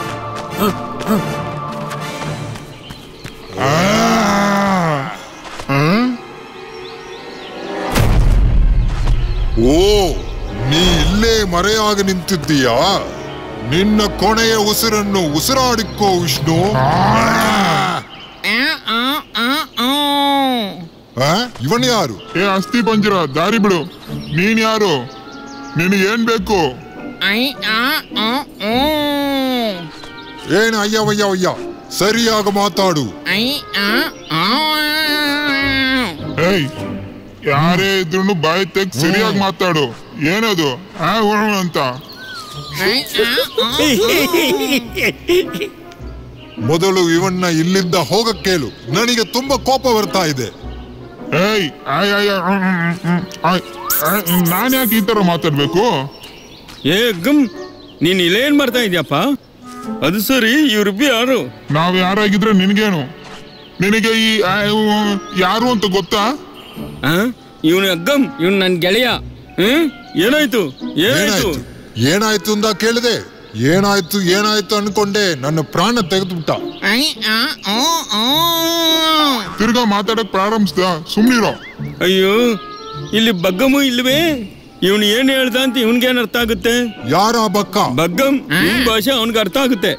ಓ ನೀ ಇಲ್ಲೇ ಮರೆಯಾಗಿ ನಿಂತಿದ್ದೀಯಾ ನಿನ್ನ ಕೊನೆಯ ಉಸಿರನ್ನು ಉಸಿರಾಡಿಕೋ ವಿಷ್ಣು ಆ? ಇವನ್ ಯಾರು ಏ ಅಸ್ಥಿ ಪಂಜರ ದಾರಿ ಬಿಡು ನೀನ್ ಯಾರು ನಿನಗೆ ಏನ್ ಬೇಕು ಏನ್ ಅಯ್ಯ ಅಯ್ಯ ಅಯ್ಯ ಸರಿಯಾಗಿ ಮಾತಾಡು ಏಯ್ ಯಾರೇ ಇದ್ರು ಬಾಯಿ ತೆಗ್ ಸರಿಯಾಗಿ ಮಾತಾಡು ಏನದು ಆ ಹೋಗೋಣ ಅಂತ ಮೊದಲು ಇವನ್ನ ಇಲ್ಲಿಂದ ಹೋಗಕ್ಕೇಳು ನನಗೆ ತುಂಬಾ ಕೋಪ ಬರ್ತಾ ಇದೆ ಏಯ್ ಆಯ್ ಆಯ್ ಆಯ್, ಹ್ಮ್, ಹ್ಮ್, ಹ್ಮ್, ಆಯ್, ಆಯ್, ನಾನ್ ಯಾಕೆ ಈ ತರ ಮಾತಾಡ್ಬೇಕು ಏ ಗಮ್ ನೀನ್ ಇಲ್ಲೇನ್ ಮಾಡ್ತಾ ಇದ್ಯಪ್ಪ ಅದು ಸರಿ ಇವ್ರಿಬ್ಬಿ ಯಾರು ನಾವ್ ಯಾರಾಗಿದ್ರೆ ನಿನ್ಗೇನು ನಿನಗೆ ಈ ಆ, ಇವು ಯಾರು ಅಂತ ಗೊತ್ತಾ ಇವನು ಅಗ್ಗಮ್ ಇವ್ನು ನನ್ ಗೆಳೆಯ ಹ್ಮ್ ಏನಾಯ್ತು ಏನಾಯ್ತು ಏನಾಯ್ತು ಏನಾಯ್ತು ಅಂತ ಕೇಳಿದೆ ಏನಾಯ್ತು ಏನಾಯ್ತು ಅನ್ಕೊಂಡೆ ನನ್ನ ಪ್ರಾಣ ತೆಗೆದ್ಬಿಟ್ಟ ತಿರ್ಗಾ ಮಾತಾಡಕ್ ಪ್ರಾರಂಭಿಸ್ದ ಸುಮ್ನಿರೋ ಅಯ್ಯೋ ಇಲ್ಲಿ ಬಗ್ಗಮು ಇಲ್ವೇ ಇವನು ಏನ್ ಹೇಳ್ದ ಅಂತ ಇವನ್ಗೇನ್ ಅರ್ಥ ಆಗುತ್ತೆ ಯಾರ ಬಕ್ಕ ಬಗ್ಗಮ್ ಇವ್ನ್ ಭಾಷೆ ಅವನ್ಗೆ ಅರ್ಥ ಆಗುತ್ತೆ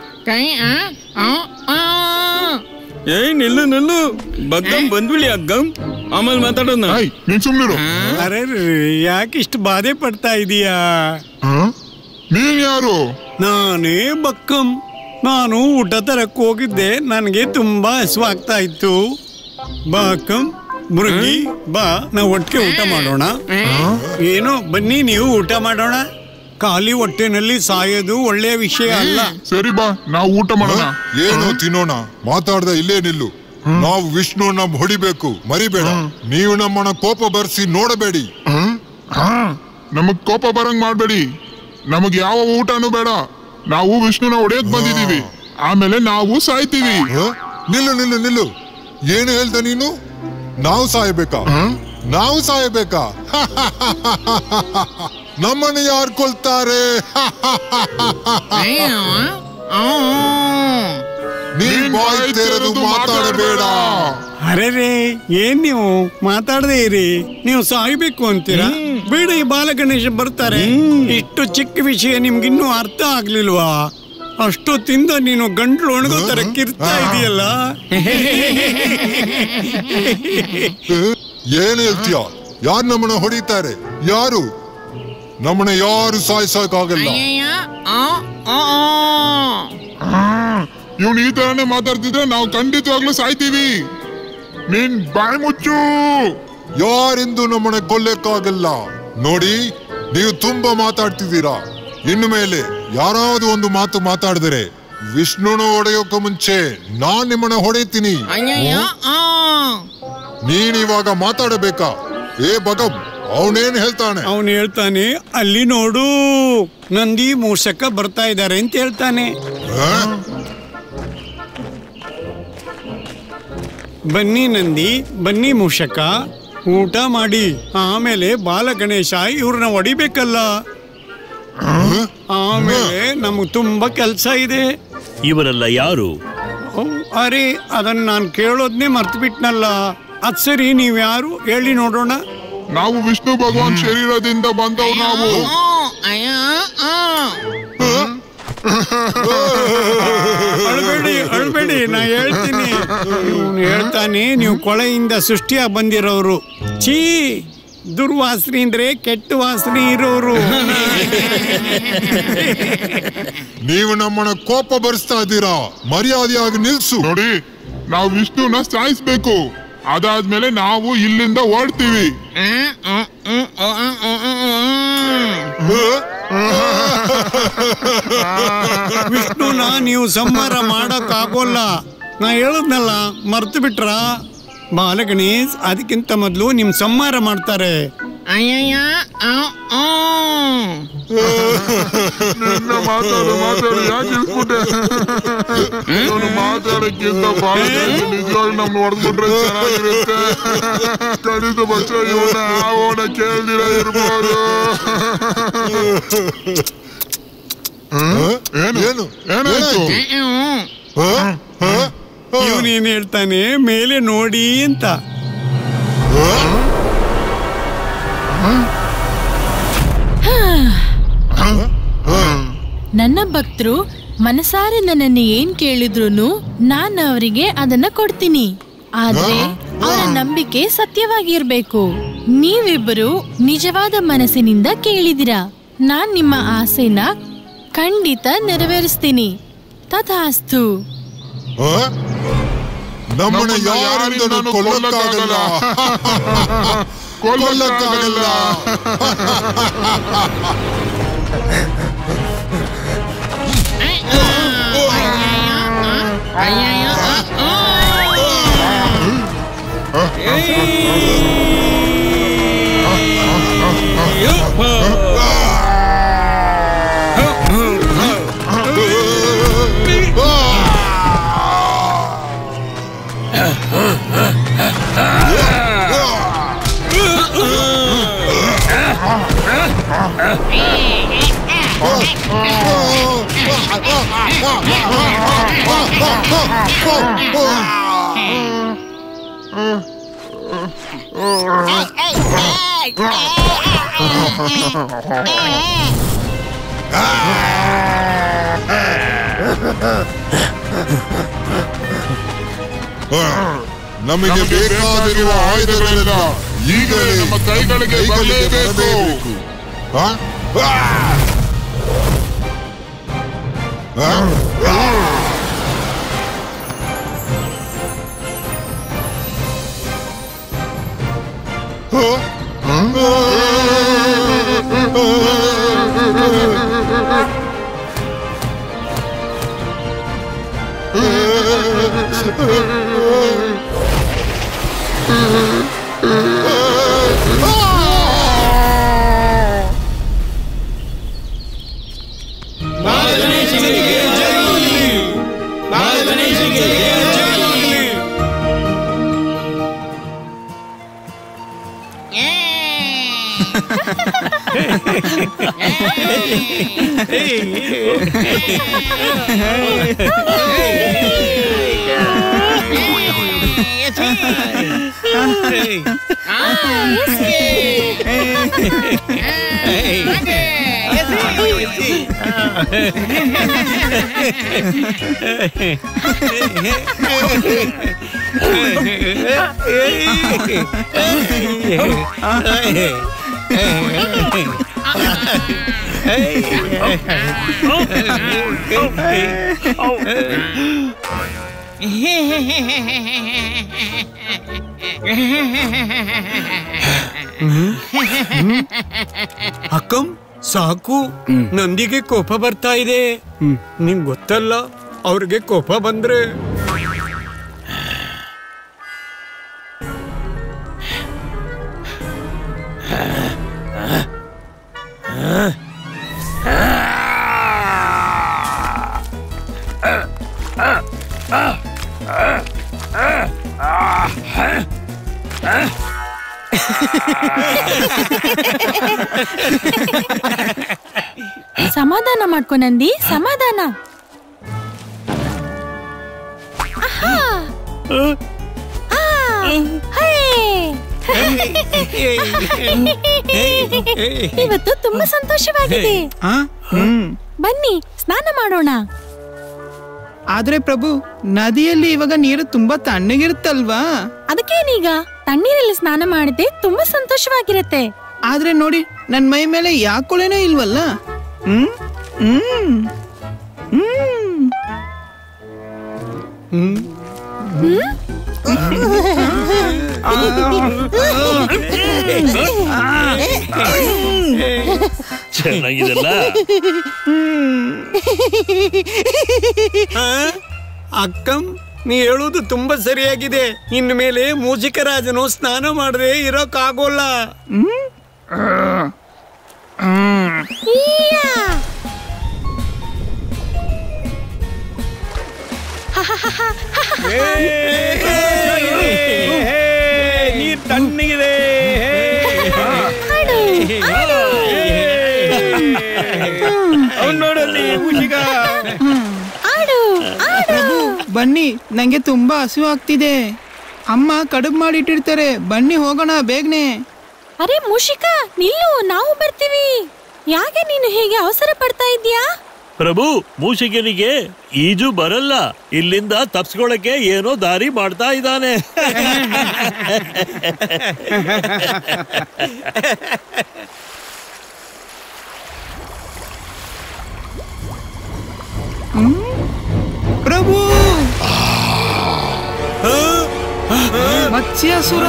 ಏಯ್ ನಿಲ್ಲು ನಿಲ್ಲು ಬಗ್ಗಮ್ ಬಂದ್ಬಿಡಿ ಅಗ್ಗಮ್ ಆಮೇಲೆ ಮಾತಾಡೋಣ ನೀನ್ ಸುಮ್ನಿರು ಅರೆ ಯಾಕೆ ಇಷ್ಟು ಬಾಧೆ ಪಡ್ತಾ ಇದೀಯಾ ನೀನ್ ಯಾರು ನಾನೇ ಬಕ್ಕಂ ನಾನು ಊಟ ತರಕ್ ಹೋಗಿದ್ದೆ ನನಗೆ ತುಂಬಾ ಹಸುವಾಗ್ತಾ ಇತ್ತು ಬಾ ಅಕ್ಕಂ ಮುರುಗಿ ಬಾ ನಾವು ಒಟ್ಟಿಗೆ ಊಟ ಮಾಡೋಣ ಏನೋ ಬನ್ನಿ ನೀವು ಊಟ ಮಾಡೋಣ ಖಾಲಿ ಹೊಟ್ಟೆನಲ್ಲಿ ಸಾಯೋದು ಒಳ್ಳೆಯ ವಿಷಯ ಅಲ್ಲ ಸರಿ ಬಾ ನಾವು ಊಟ ಮಾಡೋಣ ಏನು ತಿನ್ನೋಣ ಮಾತಾಡ್ದ ಇಲ್ಲೇ ನಿಲ್ಲು ನಾವು ವಿಷ್ಣುನ ಹೊಡಿಬೇಕು ಮರಿಬೇಡ ನೀವು ನಮ್ಮನ್ನ ಕೋಪ ಬರ್ಸಿ ನೋಡಬೇಡಿ ಹಾ ನಮಗ್ ಕೋಪ ಬರಂಗ್ ಮಾಡ್ಬೇಡಿ ನಮಗ್ ಯಾವ ಊಟನೂ ಬೇಡ ನಾವು ವಿಷ್ಣುನ ಹೊಡೆಯಕ್ ಬಂದಿದೀವಿ ಆಮೇಲೆ ನಾವು ಸಾಯ್ತೀವಿ ನಿಲ್ಲು ನಿಲ್ಲು ನಿಲ್ಲು ಏನು ಹೇಳ್ದೆ ನೀನು ನಾವು ಸಾಯಬೇಕಾ ನಾವು ಸಾಯಬೇಕಾ ನಮ್ಮನ್ನ ಯಾರು ಕೊಲ್ತಾರೆ ನೀನ್ ಬಾಯಿ ತೆರೆದು ಮಾತಾಡಬೇಡ ಅರೆರೇ ಏನ್ ನೀವು ಮಾತಾಡದೇ ಇರಿ ನೀವು ಸಾಯ್ಬೇಕು ಅಂತೀರಾ ಬೇಡ ಈ ಬಾಲಗಣೇಶ ಬರ್ತಾರೆ ಇಷ್ಟು ಚಿಕ್ಕ ವಿಷಯ ನಿಮ್ಗಿನ್ನೂ ಅರ್ಥ ಆಗ್ಲಿಲ್ವಾ ಅಷ್ಟೊತ್ತಿಂದ ನೀನು ಗಂಟ್ಲು ಒಣಗೋ ತರ ಕಿರ್ತಾ ಇದೆಯಲ್ಲ ಏನ್ ಹೇಳ್ತೀಯ ಯಾರು ನಮ್ಮನ್ನ ಹೊಡಿತಾರೆ ಯಾರು ನಮ್ಮನ್ನ ಯಾರು ಸಾಯಿಸಕ್ಕಾಗಲ್ಲ ಇವ್ನು ಈ ತರನೇ ಮಾತಾಡ್ತಿದ್ರೆ ನಾವು ಖಂಡಿತವಾಗ್ಲೂ ಸಾಯ್ತೀವಿ ನೀನ್ ಬಾಯ್ ಮುಚ್ಚು ಯಾರಿಂದು ನಮ್ಮನ್ನ ಕೊಲ್ಲಕ್ಕಾಗಲ್ಲ ನೋಡಿ ನೀವು ತುಂಬಾ ಮಾತಾಡ್ತಿದ್ದೀರಾ ಇನ್ನು ಮೇಲೆ ಯಾರಾದ್ರೂ ಒಂದು ಮಾತು ಮಾತಾಡಿದರೆ ವಿಷ್ಣುನ ಹೊಡೆಯೋಕೆ ಮುಂಚೆ ನಾನ್ ನಿಮ್ಮನ್ನ ಹೊಡೆಯುತ್ತೀನಿ ನೀನ್ ಇವಾಗ ಮಾತಾಡಬೇಕಾ ಏ ಬಗಬ್ ಅವನೇನ್ ಹೇಳ್ತಾನೆ ಅವನು ಹೇಳ್ತಾನೆ ಅಲ್ಲಿ ನೋಡು ನಂದಿ ಮೂಷಕ ಬರ್ತಾ ಇದ್ದಾರೆ ಅಂತ ಹೇಳ್ತಾನೆ ಬನ್ನಿ ನಂದಿ ಬನ್ನಿ ಮೂಷಕ ಊಟ ಮಾಡಿ ಆಮೇಲೆ ಬಾಲಗಣೇಶ ಇವ್ರನ್ನ ಹೊಡಿಬೇಕಲ್ಲ ಆಮೇಲೆ ನಮಗ್ ತುಂಬಾ ಕೆಲಸ ಇದೆ ಇವರೆಲ್ಲ ಯಾರು ಓ, ಅರೆ ಅದನ್ನ ನಾನು ಕೇಳೋದ್ನೇ ಮರ್ತು ಬಿಟ್ನಲ್ಲ ಅದ್ ಸರಿ ನೀವ್ ಯಾರು ಹೇಳಿ ನೋಡೋಣ ನಾವು ವಿಷ್ಣು ಭಗವಾನ್ ಶರೀರದಿಂದ ಬಂದವ್ ನಾವು ಅಳ್ಬೇಡಿ ಅಳ್ಬೇಡಿ ನಾ ಹೇಳ್ತೀನಿ ಇವ್ನು ಹೇಳ್ತಾನೆ ನೀವು ಕೊಳೆಯಿಂದ ಸೃಷ್ಟಿಯಾಗಿ ಬಂದಿರೋರು ಛೀ ದುರ್ವಾಸನೆ ಅಂದ್ರೆ ಕೆಟ್ಟ ವಾಸನೆ ಇರೋರು ನೀವು ನಮ್ಮನ್ನ ಕೋಪ ಬರ್ಸ್ತಾ ಇದ್ದೀರಾ ಮರ್ಯಾದೆಯಾಗಿ ನಿಲ್ಸು ನೋಡಿ ನಾವು ವಿಷ್ಣುನ ಸಾಯಿಸ್ಬೇಕು ಅದಾದ್ಮೇಲೆ ನಾವು ಇಲ್ಲಿಂದ ಹೊರಡ್ತೀವಿ ವಿಷ್ಣುನ ನೀವು ಸಂಹಾರ ಮಾಡಕ್ ಆಗೋಲ್ಲ ನಾ ಹೇಳದ್ನಲ್ಲ ಮರ್ತು ಬಿಟ್ರ ಬಾಲಗಣೇಶ್ ಅದಕ್ಕಿಂತ ಮೊದಲು ನಿಮ್ ಸಂಹಾರ ಮಾಡ್ತಾರೆ ಅಯ್ಯಯ್ಯ ಆ, ಆ. ನಿನ್ನ ಮಾತಾಡು ಮಾತಾಡು ಯಾಕೆ ಇಳಿಸ್ಬಿಟ್ಟೆ ಇವನು ಮಾತಾಡಕ್ಕಿಂತ ಬಾಳ ನಿಜವಾಗ್ಲೂ ನಮ್ನ ಹೊಡೆದ್ಬಿಟ್ರೆ ಚೆನ್ನಾಗಿರುತ್ತೆ ಕಡಿದ ಪಕ್ಷ ಇವನ ಅವನ ಕೇಳ್ದಿರ ಇರ್ಬೋದು ಏನು ಏನು ಏನಾಯ್ತು ಹ್ಮ್. ಹ? ಹ? ಹ? ಇವನೇನ್ ಹೇಳ್ತಾನೆ ಮೇಲೆ ನೋಡಿ ಅಂತ ನನ್ನ ಭಕ್ತರು ಮನಸಾರೆ ನನ್ನನ್ನು ಏನ್ ಕೇಳಿದ್ರು ನಾನು ಅವರಿಗೆ ಅದನ್ನ ಕೊಡ್ತೀನಿ ಆದ್ರೆ ಅವರ ನಂಬಿಕೆ ಸತ್ಯವಾಗಿರ್ಬೇಕು ನೀವಿಬ್ಬರು ನಿಜವಾದ ಮನಸ್ಸಿನಿಂದ ಕೇಳಿದಿರಾ ನಾನ್ ನಿಮ್ಮ ಆಸೆನ ಖಂಡಿತ ನೆರವೇರಿಸ್ತೀನಿ ತಥಾಸ್ತು ಹ? ನಮ್ಮನ್ನ ಯಾರಿಂದನೂ ಕೊಲ್ಲಕ್ಕಾಗಲ್ಲ ಕೊಲ್ಲಕ್ಕಾಗಲ್ಲ ಅಯ್ಯಯ್ಯ ಆ, ಆ. ನಮಗೆ ಬೇಕಾಗಿರುವ ಆಯುಧಗಳೆಲ್ಲ ಈಗಲೇ ನಮ್ಮ ಕೈಗಳಿಗೆ ಬರಲೇಬೇಕು. ಹ? ಆ! ಆ? ಹ? ಅಕ್ಕಂ ಸಾಕು ನಂದಿಗೆ ಕೋಪ ಬರ್ತಾ ಇದೆ ನಿಂಗ್ ಗೊತ್ತಲ್ಲ ಅವ್ರಿಗೆ ಕೋಪ ಬಂದ್ರೆ ಸಮಾಧಾನ ಮಾಡ್ಕೊ ನಂದಿ ಸಮಾಧಾನ ಆಹಾ! ಆ! ಹೇ! ಇವತ್ತು ತುಂಬಾ ಸಂತೋಷವಾಗಿದೆ ಆ? ಹ್ಮ್ ಬನ್ನಿ ಸ್ನಾನ ಮಾಡೋಣ ಆದ್ರೆ ಪ್ರಭು ನದಿಯಲ್ಲಿ ಇವಾಗ ನೀರು ತುಂಬಾ ತಣ್ಣಗಿರುತ್ತಲ್ವಾ ಅದಕ್ಕೇನೀಗ ತಣ್ಣೀರಲ್ಲಿ ಸ್ನಾನ ಮಾಡಿದ್ರೆ ತುಂಬಾ ಸಂತೋಷವಾಗಿರತ್ತೆ ಆದ್ರೆ ನೋಡಿ ನನ್ ಮೈ ಮೇಲೆ ಯಾಕೊಳೆನೂ ಇಲ್ವಲ್ಲ ಹ್ಮ್ ಹ್ಮ್ ಹ್ಮ್ ಚೆನ್ನಾಗಿದೆಲ್ಲ ಆ? ಅಕ್ಕಂ ನೀ ಹೇಳೋದು ತುಂಬಾ ಸರಿಯಾಗಿದೆ ಇನ್ನು ಮೇಲೆ ಮೂಜಿಕ ರಾಜನು ಸ್ನಾನ ಮಾಡದೆ ಇರೋಕ್ಕಾಗೋಲ್ಲ ಹ್ಮ್ ನೀರ್ ತಣ್ಣಗಿದೆ ಅವ್ನು ನೋಡಲ್ಲಿ ಮುಷಿಕ ಪ್ರಭು ಬನ್ನಿ ನಂಗೆ ತುಂಬಾ ಹಸಿವು ಆಗ್ತಿದೆ ಅಮ್ಮ ಕಡುಬು ಮಾಡಿಟ್ಟಿರ್ತಾರೆ ಬನ್ನಿ ಹೋಗೋಣ ಬೇಗನೆ ಅರೆ ಮೂಷಿಕಾ ನಿಲ್ಲು ನಾವು ಬರ್ತೀವಿ ಯಾಕೆ ನೀನು ಹೀಗೆ ಅವಸರ ಪಡ್ತಾ ಇದ್ಯಾ ಪ್ರಭು ಮೂಷಿಕನಿಗೆ ಈಜು ಬರಲ್ಲ ಇಲ್ಲಿಂದ ತಪ್ಸ್ಕೊಳಕ್ಕೆ ಏನೋ ದಾರಿ ಮಾಡ್ತಾ ಇದ್ದಾನೆ ಪ್ರಭು ಮತ್ಸ್ಯಾಸುರ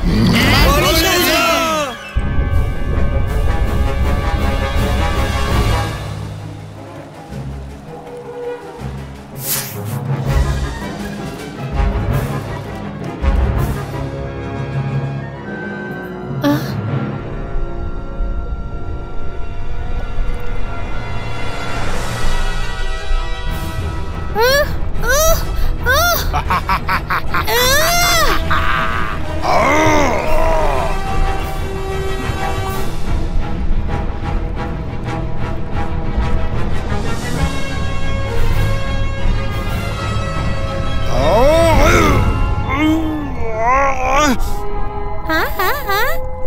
ಹಾ ಹಾ ಹಾ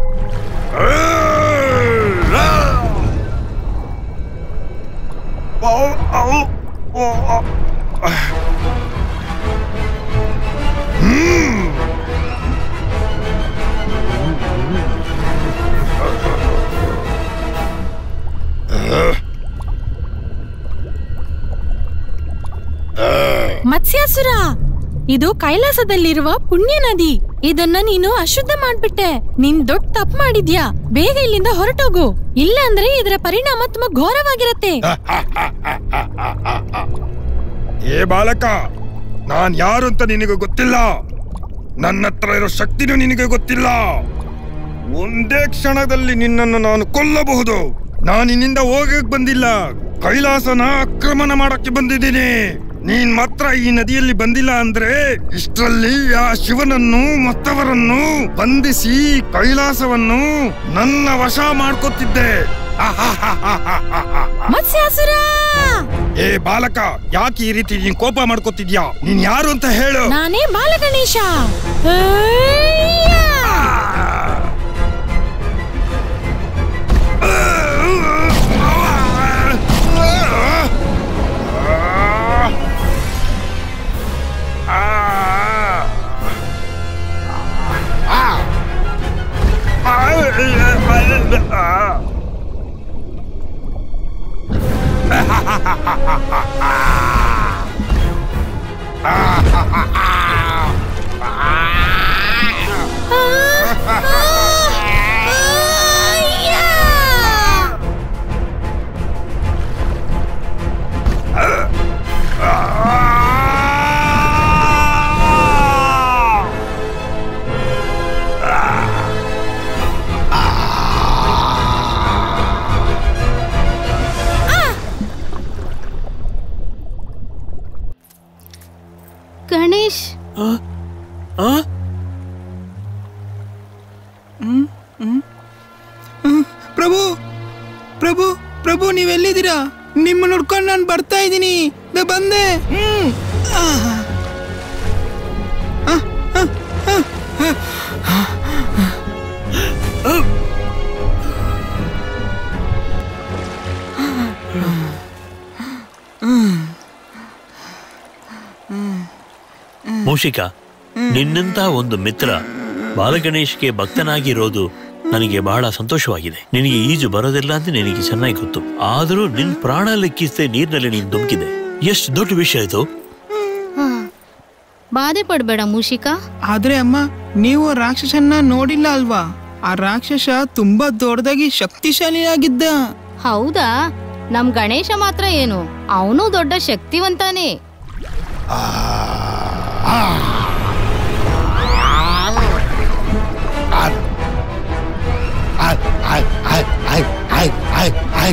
ಮತ್ಸ್ಯಾಸುರ ಇದು ಕೈಲಾಸದಲ್ಲಿರುವ ಪುಣ್ಯ ನದಿ ಇದನ್ನ ನೀನು ಅಶುದ್ಧ ಮಾಡ್ಬಿಟ್ಟೆ ನೀನ್ ದೊಡ್ಡ ತಪ್ಪು ಮಾಡಿದ್ಯಾ ಬೇಗ ಇಲ್ಲಿಂದ ಹೊರಟೋಗು ಇಲ್ಲ ಅಂದ್ರೆ ಇದರ ಪರಿಣಾಮ ತುಂಬಾ ಘೋರವಾಗಿರತ್ತೆ ಏ ಬಾಲಕ ನಾನ್ ಯಾರು ಅಂತ ನಿನಗೆ ಗೊತ್ತಿಲ್ಲ ನನ್ನ ಹತ್ರ ಇರೋ ಶಕ್ತಿನೂ ನಿನಗೆ ಗೊತ್ತಿಲ್ಲ ಒಂದೇ ಕ್ಷಣದಲ್ಲಿ ನಿನ್ನನ್ನು ನಾನು ಕೊಲ್ಲಬಹುದು ನಾನಿನ್ನಿಂದ ಹೋಗಕ್ ಬಂದಿಲ್ಲ ಕೈಲಾಸನ ಆಕ್ರಮಣ ಮಾಡಕ್ಕೆ ಬಂದಿದ್ದೀನಿ ನೀನ್ ಮಾತ್ರ ಈ ನದಿಯಲ್ಲಿ ಬಂದಿಲ್ಲ ಅಂದ್ರೆ ಇಷ್ಟರಲ್ಲಿ ಆ ಶಿವನನ್ನು ಮತ್ತವರನ್ನು ಬಂಧಿಸಿ ಕೈಲಾಸವನ್ನು ನನ್ನ ವಶ ಮಾಡ್ಕೊತಿದ್ದೆ ಮತ್ಸ್ಯಾಸುರ ಏ ಬಾಲಕ ಯಾಕೆ ಈ ರೀತಿ ನೀನ್ ಕೋಪ ಮಾಡ್ಕೊತಿದ್ಯಾ ನೀನ್ ಯಾರು ಅಂತ ಹೇಳು ನಾನೇ ಬಾಲಗಣೇಶ ಅಯ್ಯ! ಗಣೇಶ್ ಆ? ಪ್ರಭು ಪ್ರಭು ಪ್ರಭು ನೀವೆಲ್ಲಿದ್ದೀರಾ ನಿಮ್ಮ ನೋಡ್ಕೊಂಡು ನಾನು ಬರ್ತಾ ಇದ್ದೀನಿ ದ ಬಂದೆ ಹ್ಮ್ ಆಹಾ. ಆ, ಆ, ಆ, ಆ. ಮೂಷಿಕ ನಿನ್ನಂತ ಒಂದು ಮಿತ್ರ ಬಾಲಗಣೇಶ್ಗೆ ಭಕ್ತನಾಗಿರೋದು ನನಗೆ ಬಹಳ ಸಂತೋಷವಾಗಿದೆ ನಿನಗೆ ಈಜು ಬರೋದಿಲ್ಲ ಅಂತ ನಿನಗೆ ಚೆನ್ನಾಗಿ ಗೊತ್ತು ಆದರೂ ನಿನ್ ಪ್ರಾಣ ಲೆಕ್ಕಿಸದೆ ನೀರಿನಲ್ಲಿ ನೀನು ಧುಮುಕಿದೆ ಎಷ್ಟು ದೊಡ್ಡ ವಿಷಯ ಇದು ಹಾ. ಬಾಧೆ ಪಡ್ಬೇಡ ಮೂಷಿಕಾ ಆದ್ರೆ ಅಮ್ಮ ನೀವು ಆ ರಾಕ್ಷಸನ್ನ ನೋಡಿಲ್ಲ ಅಲ್ವಾ ಆ ರಾಕ್ಷಸ ತುಂಬಾ ದೊಡ್ಡದಾಗಿ ಶಕ್ತಿಶಾಲಿಯಾಗಿದ್ದ ಹೌದಾ ನಮ್ ಗಣೇಶ ಮಾತ್ರ ಏನು ಅವನು ದೊಡ್ಡ ಶಕ್ತಿವಂತಾನೆ ಆ ಆಯ್ ಆಯ್ ಆಯ್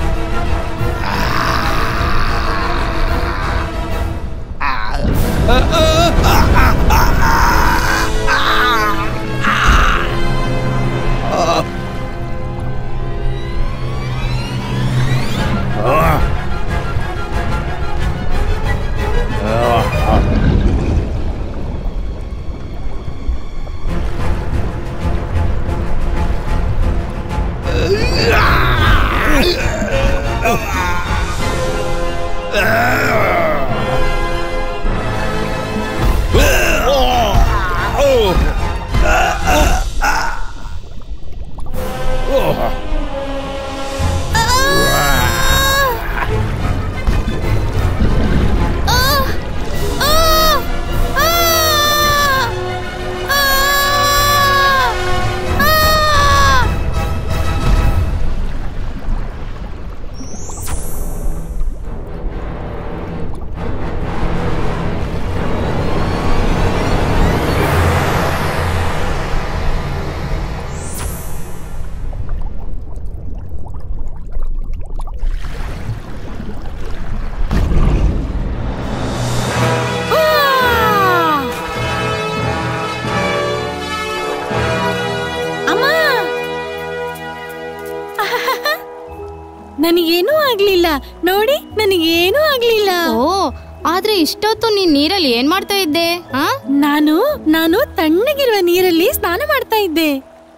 ಅಮ್ಮ ನನಗೇನೂ ಆಗ್ಲಿಲ್ಲ ನೋಡಿ ನನಗೇನೂ ಆಗ್ಲಿಲ್ಲ ಓ ಆದ್ರೆ ಇಷ್ಟೊತ್ತು ನೀನ್ ನೀರಲ್ಲಿ ಏನ್ ಮಾಡ್ತಾ ಇದ್ದೆ ಆ ನಾನು ನಾನು ತಣ್ಣಗಿರುವ ನೀರಲ್ಲಿ ಸ್ನಾನ ಮಾಡ್ತಾ ಇದ್ದೆ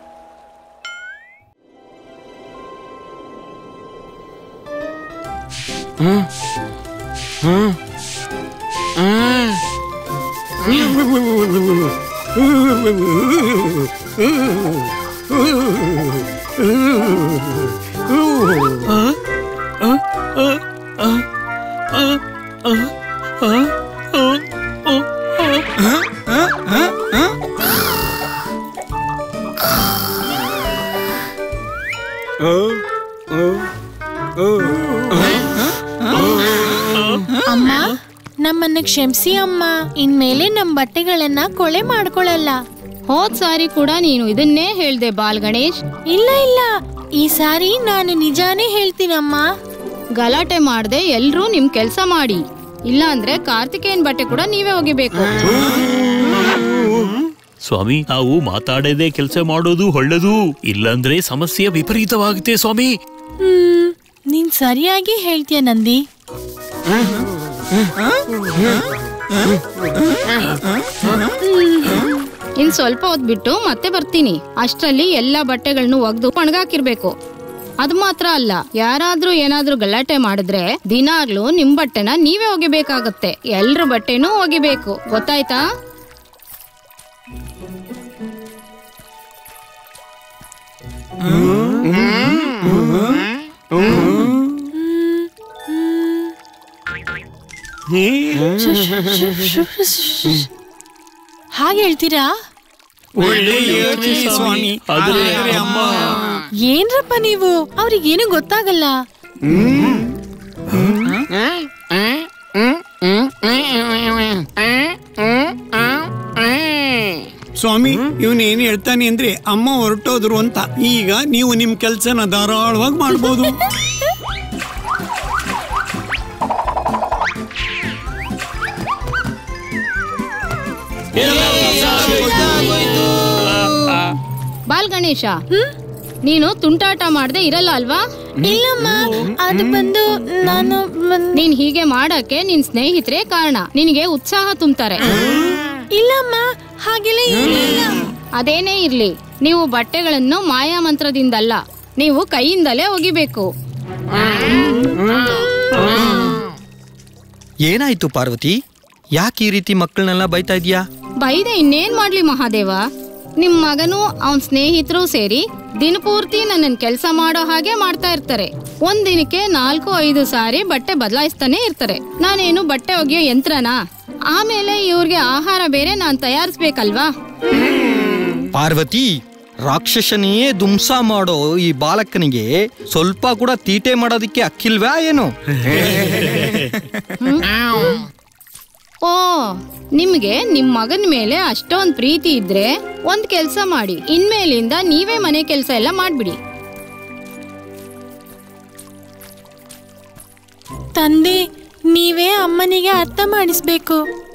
ಅಮ್ಮ ನಮ್ಮನ್ನ ಕ್ಷಮಿಸಿ ಅಮ್ಮ ಇನ್ಮೇಲೆ ನಮ್ ಬಟ್ಟೆಗಳನ್ನ ಕೊಳೆ ಮಾಡ್ಕೊಳಲ್ಲ ಹೋದ್ ಸಾರಿ ಕೂಡ ನೀನು ಇದನ್ನೇ ಹೇಳ್ದೆ ಬಾಲ್ ಗಣೇಶ್ ಇಲ್ಲ ಇಲ್ಲ ಈ ಸಾರಿ ನಾನು ನಿಜಾನೇ ಹೇಳ್ತೀನಮ್ಮ ಗಲಾಟೆ ಮಾಡ್ದೆ ಎಲ್ರೂ ನಿಮ್ ಕೆಲ್ಸ ಮಾಡಿ ಇಲ್ಲ ಅಂದ್ರೆ ಕಾರ್ತಿಕೇಯನ್ ಬಟ್ಟೆ ಕೂಡ ನೀವೇ ಒಗಿಬೇಕು ಸ್ವಾಮಿ ನಾವು ಮಾತಾಡದೆ ಕೆಲಸ ಮಾಡೋದು ಒಳ್ಳೆದು ಇಲ್ಲಂದ್ರೆ ಸಮಸ್ಯೆ ವಿಪರೀತವಾಗುತ್ತೆ ಸ್ವಾಮಿ ಹ್ಮ್ ನೀನ್ ಸರಿಯಾಗಿ ಹೇಳ್ತೀಯ ನಂದಿ ಇನ್ ಸ್ವಲ್ಪ ಹೊತ್ ಬಿಟ್ಟು ಮತ್ತೆ ಬರ್ತೀನಿ ಅಷ್ಟ್ರಲ್ಲಿ ಎಲ್ಲಾ ಬಟ್ಟೆಗಳನ್ನು ಒಗ್ದು ಒಣಗಾಕಿರ್ಬೇಕು ಅದ್ ಮಾತ್ರ ಅಲ್ಲ ಯಾರಾದ್ರೂ ಏನಾದ್ರೂ ಗಲಾಟೆ ಮಾಡಿದ್ರೆ ದಿನಾಗ್ಲೂ ನಿಮ್ ಬಟ್ಟೆನ ನೀವೇ ಒಗಿಬೇಕಾಗತ್ತೆ ಎಲ್ರ ಬಟ್ಟೆನೂ ಒಗಿಬೇಕು ಗೊತ್ತಾಯ್ತಾ ಹಾಗೆ ಹೇಳ್ತೀರಾ ಒಳ್ಳೆ ಯೋಚನೆ ಸ್ವಾಮಿ ಆದ್ರೆ ಆದ್ರೆ ಅಮ್ಮ ಏನ್ರಪ್ಪ ನೀವು ಅವ್ರಿಗೇನು ಗೊತ್ತಾಗಲ್ಲ ಸ್ವಾಮಿ ಇವನ್ ಏನ್ ಹೇಳ್ತಾನೆ ಅಂದ್ರೆ ಅಮ್ಮ ಹೊರಟೋದ್ರು ಅಂತ ಈಗ ನೀವು ನಿಮ್ ಕೆಲ್ಸನ ಧಾರಾಳವಾಗಿ ಮಾಡ್ಬೋದು ಬಾಲ್ ಗಣೇಶ ನೀನು ತುಂಟಾಟ ಮಾಡ್ದೆ ಇರಲ್ಲ ಅಲ್ವಾ ಇಲ್ಲಮ್ಮ ಅದು ಬಂದು ನಾನು ಬಂದ್- ನೀನ್ ಹೀಗೆ ಮಾಡಕ್ಕೆ ನಿನ್ ಸ್ನೇಹಿತರೆ ಕಾರಣ ನಿನಗೆ ಉತ್ಸಾಹ ತುಂಬ್ತಾರೆ ಇಲ್ಲಮ್ಮ ಹಾಗೆಲ್ಲ ಏನಿಲ್ಲ ಅದೇನೇ ಇರ್ಲಿ ನೀವು ಬಟ್ಟೆಗಳನ್ನು ಮಾಯಾ ಮಂತ್ರದಿಂದಲ್ಲ ನೀವು ಕೈಯಿಂದಲೇ ಒಗಿಬೇಕು ಏನಾಯ್ತು ಪಾರ್ವತಿ ಯಾಕೆ ಈ ರೀತಿ ಮಕ್ಕಳನ್ನೆಲ್ಲ ಬೈತಾ ಇದೀಯಾ ಬೈದೆ ಇನ್ನೇನ್ ಮಾಡ್ಲಿ ಮಹಾದೇವ ನಿಮ್ ಮಗನು ಅವನ್ ಸ್ನೇಹಿತರು ಸೇರಿ ದಿನಪೂರ್ತಿ ನನ್ನನ್ ಕೆಲ್ಸ ಮಾಡೋ ಹಾಗೆ ಮಾಡ್ತಾ ಇರ್ತಾರೆ ಒಂದ್ ದಿನಕ್ಕೆ ನಾಲ್ಕು ಐದು ಸಾರಿ ಬಟ್ಟೆ ಬದಲಾಯಿಸ್ತಾನೆ ಇರ್ತಾರೆ ನಾನೇನು ಬಟ್ಟೆ ಒಗೆಯೋ ಯಂತ್ರನಾ ಆಮೇಲೆ ಇವ್ರಿಗೆ ಆಹಾರ ಬೇರೆ ನಾನ್ ತಯಾರಿಸ್ಬೇಕಲ್ವಾ ಪಾರ್ವತಿ ರಾಕ್ಷಸನೆಯೇ ದುಂಸ ಮಾಡೋ ಈ ಬಾಲಕನಿಗೆ ಸ್ವಲ್ಪ ಕೂಡ ತೀಟೆ ಮಾಡೋದಿಕ್ಕೆ ಅಕ್ಕಿಲ್ವಾ ಏನು ಓ ನಿಮ್ಗೆ ನಿಮ್ ಮಗನ್ ಮೇಲೆ ಅಷ್ಟೊಂದ್ ಪ್ರೀತಿ ಇದ್ರೆ ಒಂದ್ ಕೆಲ್ಸ ಮಾಡಿ ಇನ್ಮೇಲಿಂದ ನೀವೇ ಮನೆ ಕೆಲ್ಸ ಎಲ್ಲ ಮಾಡ್ಬಿಡಿ ತಂದೆ ನೀವೇ ಅಮ್ಮನಿಗೆ ಅರ್ಥ ಮಾಡಿಸ್ಬೇಕು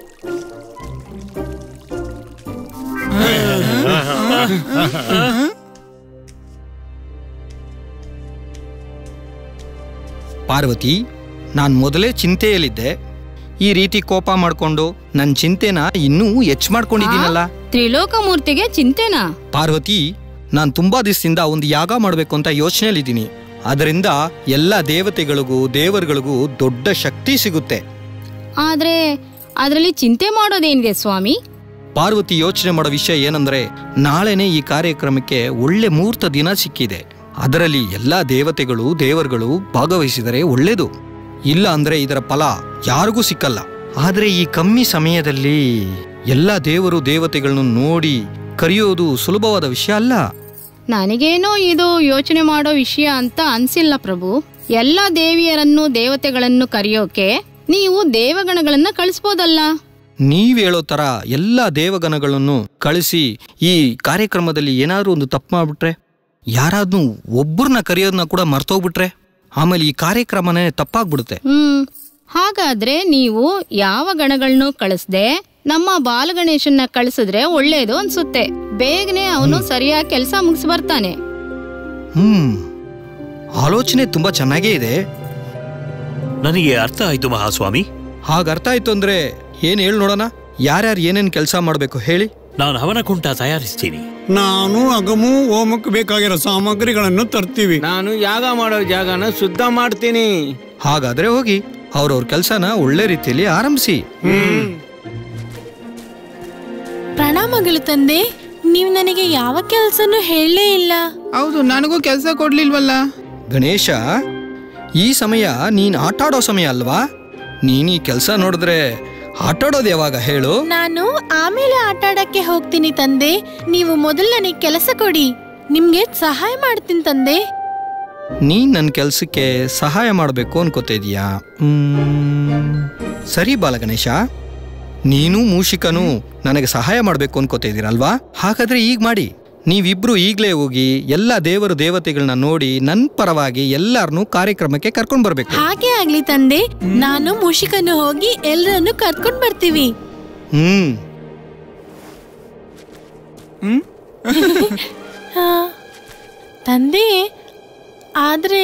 ಪಾರ್ವತಿ ನಾನು ಮೊದಲೇ ಚಿಂತೆಯಲ್ಲಿದ್ದೆ ಈ ರೀತಿ ಕೋಪ ಮಾಡ್ಕೊಂಡು ನನ್ನ ಚಿಂತೆನ ಇನ್ನೂ ಹೆಚ್ಚು ಮಾಡ್ಕೊಂಡಿದ್ದೀನಲ್ಲ ತ್ರಿಲೋಕಮೂರ್ತಿಗೆ ಚಿಂತೆನಾ ಪಾರ್ವತಿ ನಾನು ತುಂಬಾ ದಿವಸದಿಂದ ಒಂದು ಯಾಗ ಮಾಡಬೇಕು ಅಂತ ಯೋಚನೆಯಲ್ಲಿದ್ದೀನಿ ಅದರಿಂದ ಎಲ್ಲ ದೇವತೆಗಳಿಗೂ ದೇವರುಗಳಿಗೂ ದೊಡ್ಡ ಶಕ್ತಿ ಸಿಗುತ್ತೆ ಆದ್ರೆ ಅದರಲ್ಲಿ ಚಿಂತೆ ಮಾಡೋದೇನಿದೆ ಸ್ವಾಮಿ ಪಾರ್ವತಿ ಯೋಚನೆ ಮಾಡೋ ವಿಷಯ ಏನಂದ್ರೆ ನಾಳೆನೇ ಈ ಕಾರ್ಯಕ್ರಮಕ್ಕೆ ಒಳ್ಳೆ ಮುಹೂರ್ತ ದಿನ ಸಿಕ್ಕಿದೆ ಅದರಲ್ಲಿ ಎಲ್ಲ ದೇವತೆಗಳು ದೇವರುಗಳು ಭಾಗವಹಿಸಿದರೆ ಒಳ್ಳೇದು ಇಲ್ಲ ಅಂದ್ರೆ ಇದರ ಫಲ ಯಾರಿಗೂ ಸಿಕ್ಕಲ್ಲ ಆದ್ರೆ ಈ ಕಮ್ಮಿ ಸಮಯದಲ್ಲಿ ಎಲ್ಲ ದೇವರು ದೇವತೆಗಳನ್ನು ನೋಡಿ ಕರೆಯೋದು ಸುಲಭವಾದ ವಿಷಯ ಅಲ್ಲ ನನಗೇನೋ ಇದು ಯೋಚನೆ ಮಾಡೋ ವಿಷಯ ಅಂತ ಅನ್ಸಿಲ್ಲ ಪ್ರಭು ಎಲ್ಲ ದೇವಿಯರನ್ನು ದೇವತೆಗಳನ್ನು ಕರೆಯೋಕೆ ನೀವು ದೇವಗಣಗಳನ್ನ ಕಳಿಸ್ಬೋದಲ್ಲ ನೀವ್ ಹೇಳೋ ತರ ಎಲ್ಲ ದೇವಗಣಗಳನ್ನು ಕಳಿಸಿ ಈ ಕಾರ್ಯಕ್ರಮದಲ್ಲಿ ಏನಾದ್ರೂ ಒಂದು ತಪ್ಪು ಮಾಡ್ಬಿಟ್ರೆ ಯಾರಾದ್ರೂ ಒಬ್ಬರನ್ನ ಕರೆಯೋದನ್ನ ಕೂಡ ಮರ್ತೋಗ್ಬಿಟ್ರೆ ಆಮೇಲೆ ಈ ಕಾರ್ಯಕ್ರಮನೇ ತಪ್ಪಾಗ್ಬಿಡುತ್ತೆ ಹ್ಮ್ ಹಾಗಾದ್ರೆ ನೀವು ಯಾವ ಗಣಗಳನ್ನು ಕಳಿಸ್ದೆ ನಮ್ಮ ಬಾಲಗಣೇಶನ್ನ ಕಳಿಸಿದ್ರೆ ಒಳ್ಳೇದು ಅನ್ಸುತ್ತೆ ಬೇಗನೆ ಅವನು ಸರಿಯಾಗಿ ಕೆಲಸ ಮುಗಿಸಿ ಬರ್ತಾನೆ ಹ್ಮ್ ಆಲೋಚನೆ ತುಂಬಾ ಚೆನ್ನಾಗೇ ಇದೆ ನನಗೆ ಅರ್ಥ ಆಯ್ತು ಮಹಾಸ್ವಾಮಿ ಹಾಗ ಅರ್ಥ ಆಯ್ತು ಅಂದ್ರೆ ಏನ್ ಹೇಳಿ ನೋಡೋಣ ಯಾರ್ಯಾರು ಏನೇನ್ ಕೆಲಸ ಮಾಡ್ಬೇಕು ಹೇಳಿ ನಾನು ಹವನ ಕುಂಟ ತಯಾರಿಸ್ತೀನಿ ನಾನು ಅಗಮು ಹೋಮಕ್ಕೆ ಬೇಕಾಗಿರೋ ಸಾಮಗ್ರಿಗಳನ್ನು ತರ್ತೀವಿ ನಾನು ಯಾಗ ಮಾಡೋ ಜಾಗನ ಶುದ್ಧ ಮಾಡ್ತೀನಿ ಹಾಗಾದ್ರೆ ಹೋಗಿ ಅವ್ರವ್ರ ಕೆಲಸನ ಒಳ್ಳೆ ರೀತಿಯಲ್ಲಿ ಆರಂಭಿಸಿ ಪ್ರಣಾಮಗಳು ತಂದೆ ನೀವು ನನಗೆ ಯಾವ ಕೆಲಸನೂ ಹೇಳಲೇ ಇಲ್ಲ ಹೌದು ನನಗೂ ಕೆಲಸ ಕೊಡ್ಲಿಲ್ವಲ್ಲ ಗಣೇಶ ಈ ಸಮಯ ನೀನ್ ಆಟಾಡೋ ಸಮಯ ಅಲ್ವಾ ನೀನ್ ಈ ಕೆಲಸ ನೋಡಿದ್ರೆ ಆಟಾಡೋದು ಯಾವಾಗ ಹೇಳು ನಾನು ಆಮೇಲೆ ಆಟ ಆಡಕ್ಕೆ ಹೋಗ್ತೀನಿ ತಂದೆ ನೀವು ಮೊದಲು ನನಗೆ ಕೆಲಸ ಕೊಡಿ ನಿಮ್ಗೆ ಸಹಾಯ ಮಾಡ್ತೀನಿ ತಂದೆ ನೀನ್ ನನ್ನ ಕೆಲ್ಸಕ್ಕೆ ಸಹಾಯ ಮಾಡಬೇಕು ಅನ್ಕೋತಿದ್ಯಾ ಹ್ಮ್, ಸರಿ ಬಾಲಗಣೇಶ ನೀನು ಮೂಷಿಕನು ನನಗೆ ಸಹಾಯ ಮಾಡಬೇಕು ಅನ್ಕೋತಿದ್ದೀರಲ್ವಾ ಹಾಗಾದ್ರೆ ಈಗ ಮಾಡಿ ನೀವಿಬ್ರು ಈಗಲೇ ಹೋಗಿ ಎಲ್ಲ ದೇವರು ದೇವತೆಗಳನ್ನ ನೋಡಿ ನನ್ನ ಪರವಾಗಿ ಎಲ್ಲಾರನ್ನೂ ಕಾರ್ಯಕ್ರಮಕ್ಕೆ ಕರ್ಕೊಂಡ್ ಬರ್ಬೇಕು ಹಾಗೆ ಆಗ್ಲಿ ತಂದೆ ನಾನು ಮುಷಿಕನ್ನು ಹೋಗಿ ಎಲ್ಲರನ್ನು ಕರ್ಕೊಂಡ್ ಬರ್ತೀವಿ ಹ್ಮ್ ಹಾ. ತಂದೆ ಆದ್ರೆ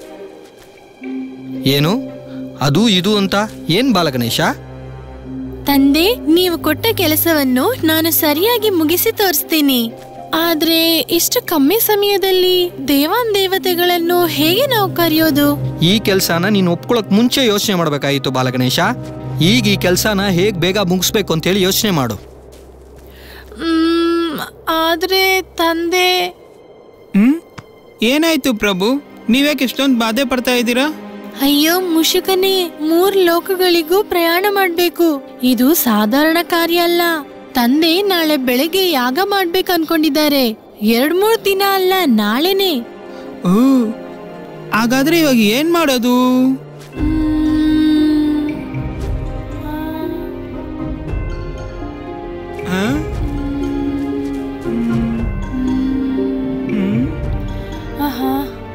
ಏನು ಅದು ಇದು ಅಂತ ಏನ್ ಬಾಲಗಣೇಶ ತಂದೆ ನೀವು ಕೊಟ್ಟ ಕೆಲಸವನ್ನು ನಾನು ಸರಿಯಾಗಿ ಮುಗಿಸಿ ತೋರಿಸ್ತೀನಿ ಆದ್ರೆ ಇಷ್ಟು ಕಮ್ಮಿ ಸಮಯದಲ್ಲಿ ದೇವಾನ್ ದೇವತೆಗಳನ್ನು ಹೇಗೆ ನಾವು ಕರೆಯೋದು ಈ ಕೆಲ್ಸನ ನೀನು ಒಪ್ಕೊಳಕ್ ಮುಂಚೆ ಯೋಚನೆ ಮಾಡ್ಬೇಕಾಗಿತ್ತು ಬಾಲಗಣೇಶ ಈಗ ಈ ಕೆಲ್ಸನ ಹೇಗ್ ಬೇಗ ಮುಗಿಸ್ಬೇಕು ಅಂತೇಳಿ ಯೋಚನೆ ಮಾಡು ಮ್, ಆದ್ರೆ ತಂದೆ ಹ್ಮ್ ಏನಾಯ್ತು ಪ್ರಭು ನೀವ್ಯಾಕೆ ಇಷ್ಟೊಂದು ಬಾಧೆ ಪಡ್ತಾ ಇದ್ದೀರಾ ಅಯ್ಯೋ ಮುಷುಕನೇ ಮೂರ್ ಲೋಕಗಳಿಗೂ ಪ್ರಯಾಣ ಮಾಡ್ಬೇಕು ಇದು ಸಾಧಾರಣ ಕಾರ್ಯ ಅಲ್ಲ ತಂದೆ ನಾಳೆ ಬೆಳಗ್ಗೆ ಯಾಗ ಮಾಡ್ಬೇಕು ಅನ್ಕೊಂಡಿದ್ದಾರೆ ಎರಡ್ ಮೂರ್ ದಿನ ಅಲ್ಲ ನಾಳೆನೆ ಓ ಹಾಗಾದ್ರೆ ಇವಾಗ ಏನ್ ಮಾಡೋದು ಆ? ಆಹಾ.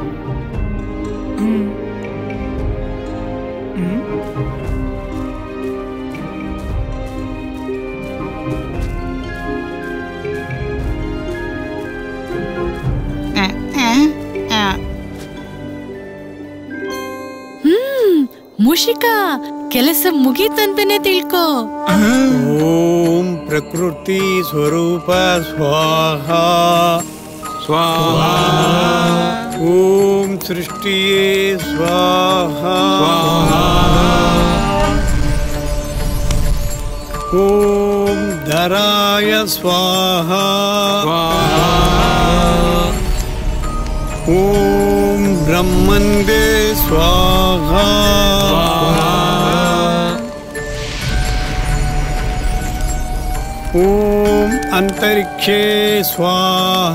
ಹ್ಮ್ ಮುಷಿಕ ಕೆಲಸ ಮುಗೀತಂತಾನೆ ತಿಳ್ಕೊ ಓಂ ಪ್ರಕೃತಿ ಸ್ವರೂಪ ಸ್ವಾಹ ಸ್ವಾಹ ಓಂ ಸೃಷ್ಟಿಯೇ ಸ್ವಾಹ ಓಂ ಧರಾಯ ಸ್ವಾಹ ಓಂ ಬ್ರಹ್ಮಂದೇ ಸ್ವಾಹ ಓಂ ಅಂತರಿಕ್ಷೇ ಸ್ವಾಹ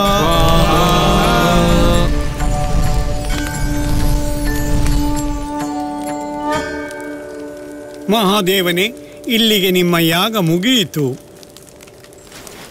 ಮಹಾದೇವನೇ ಇಲ್ಲಿಗೆ ನಿಮ್ಮ ಯಾಗ ಮುಗಿಯಿತು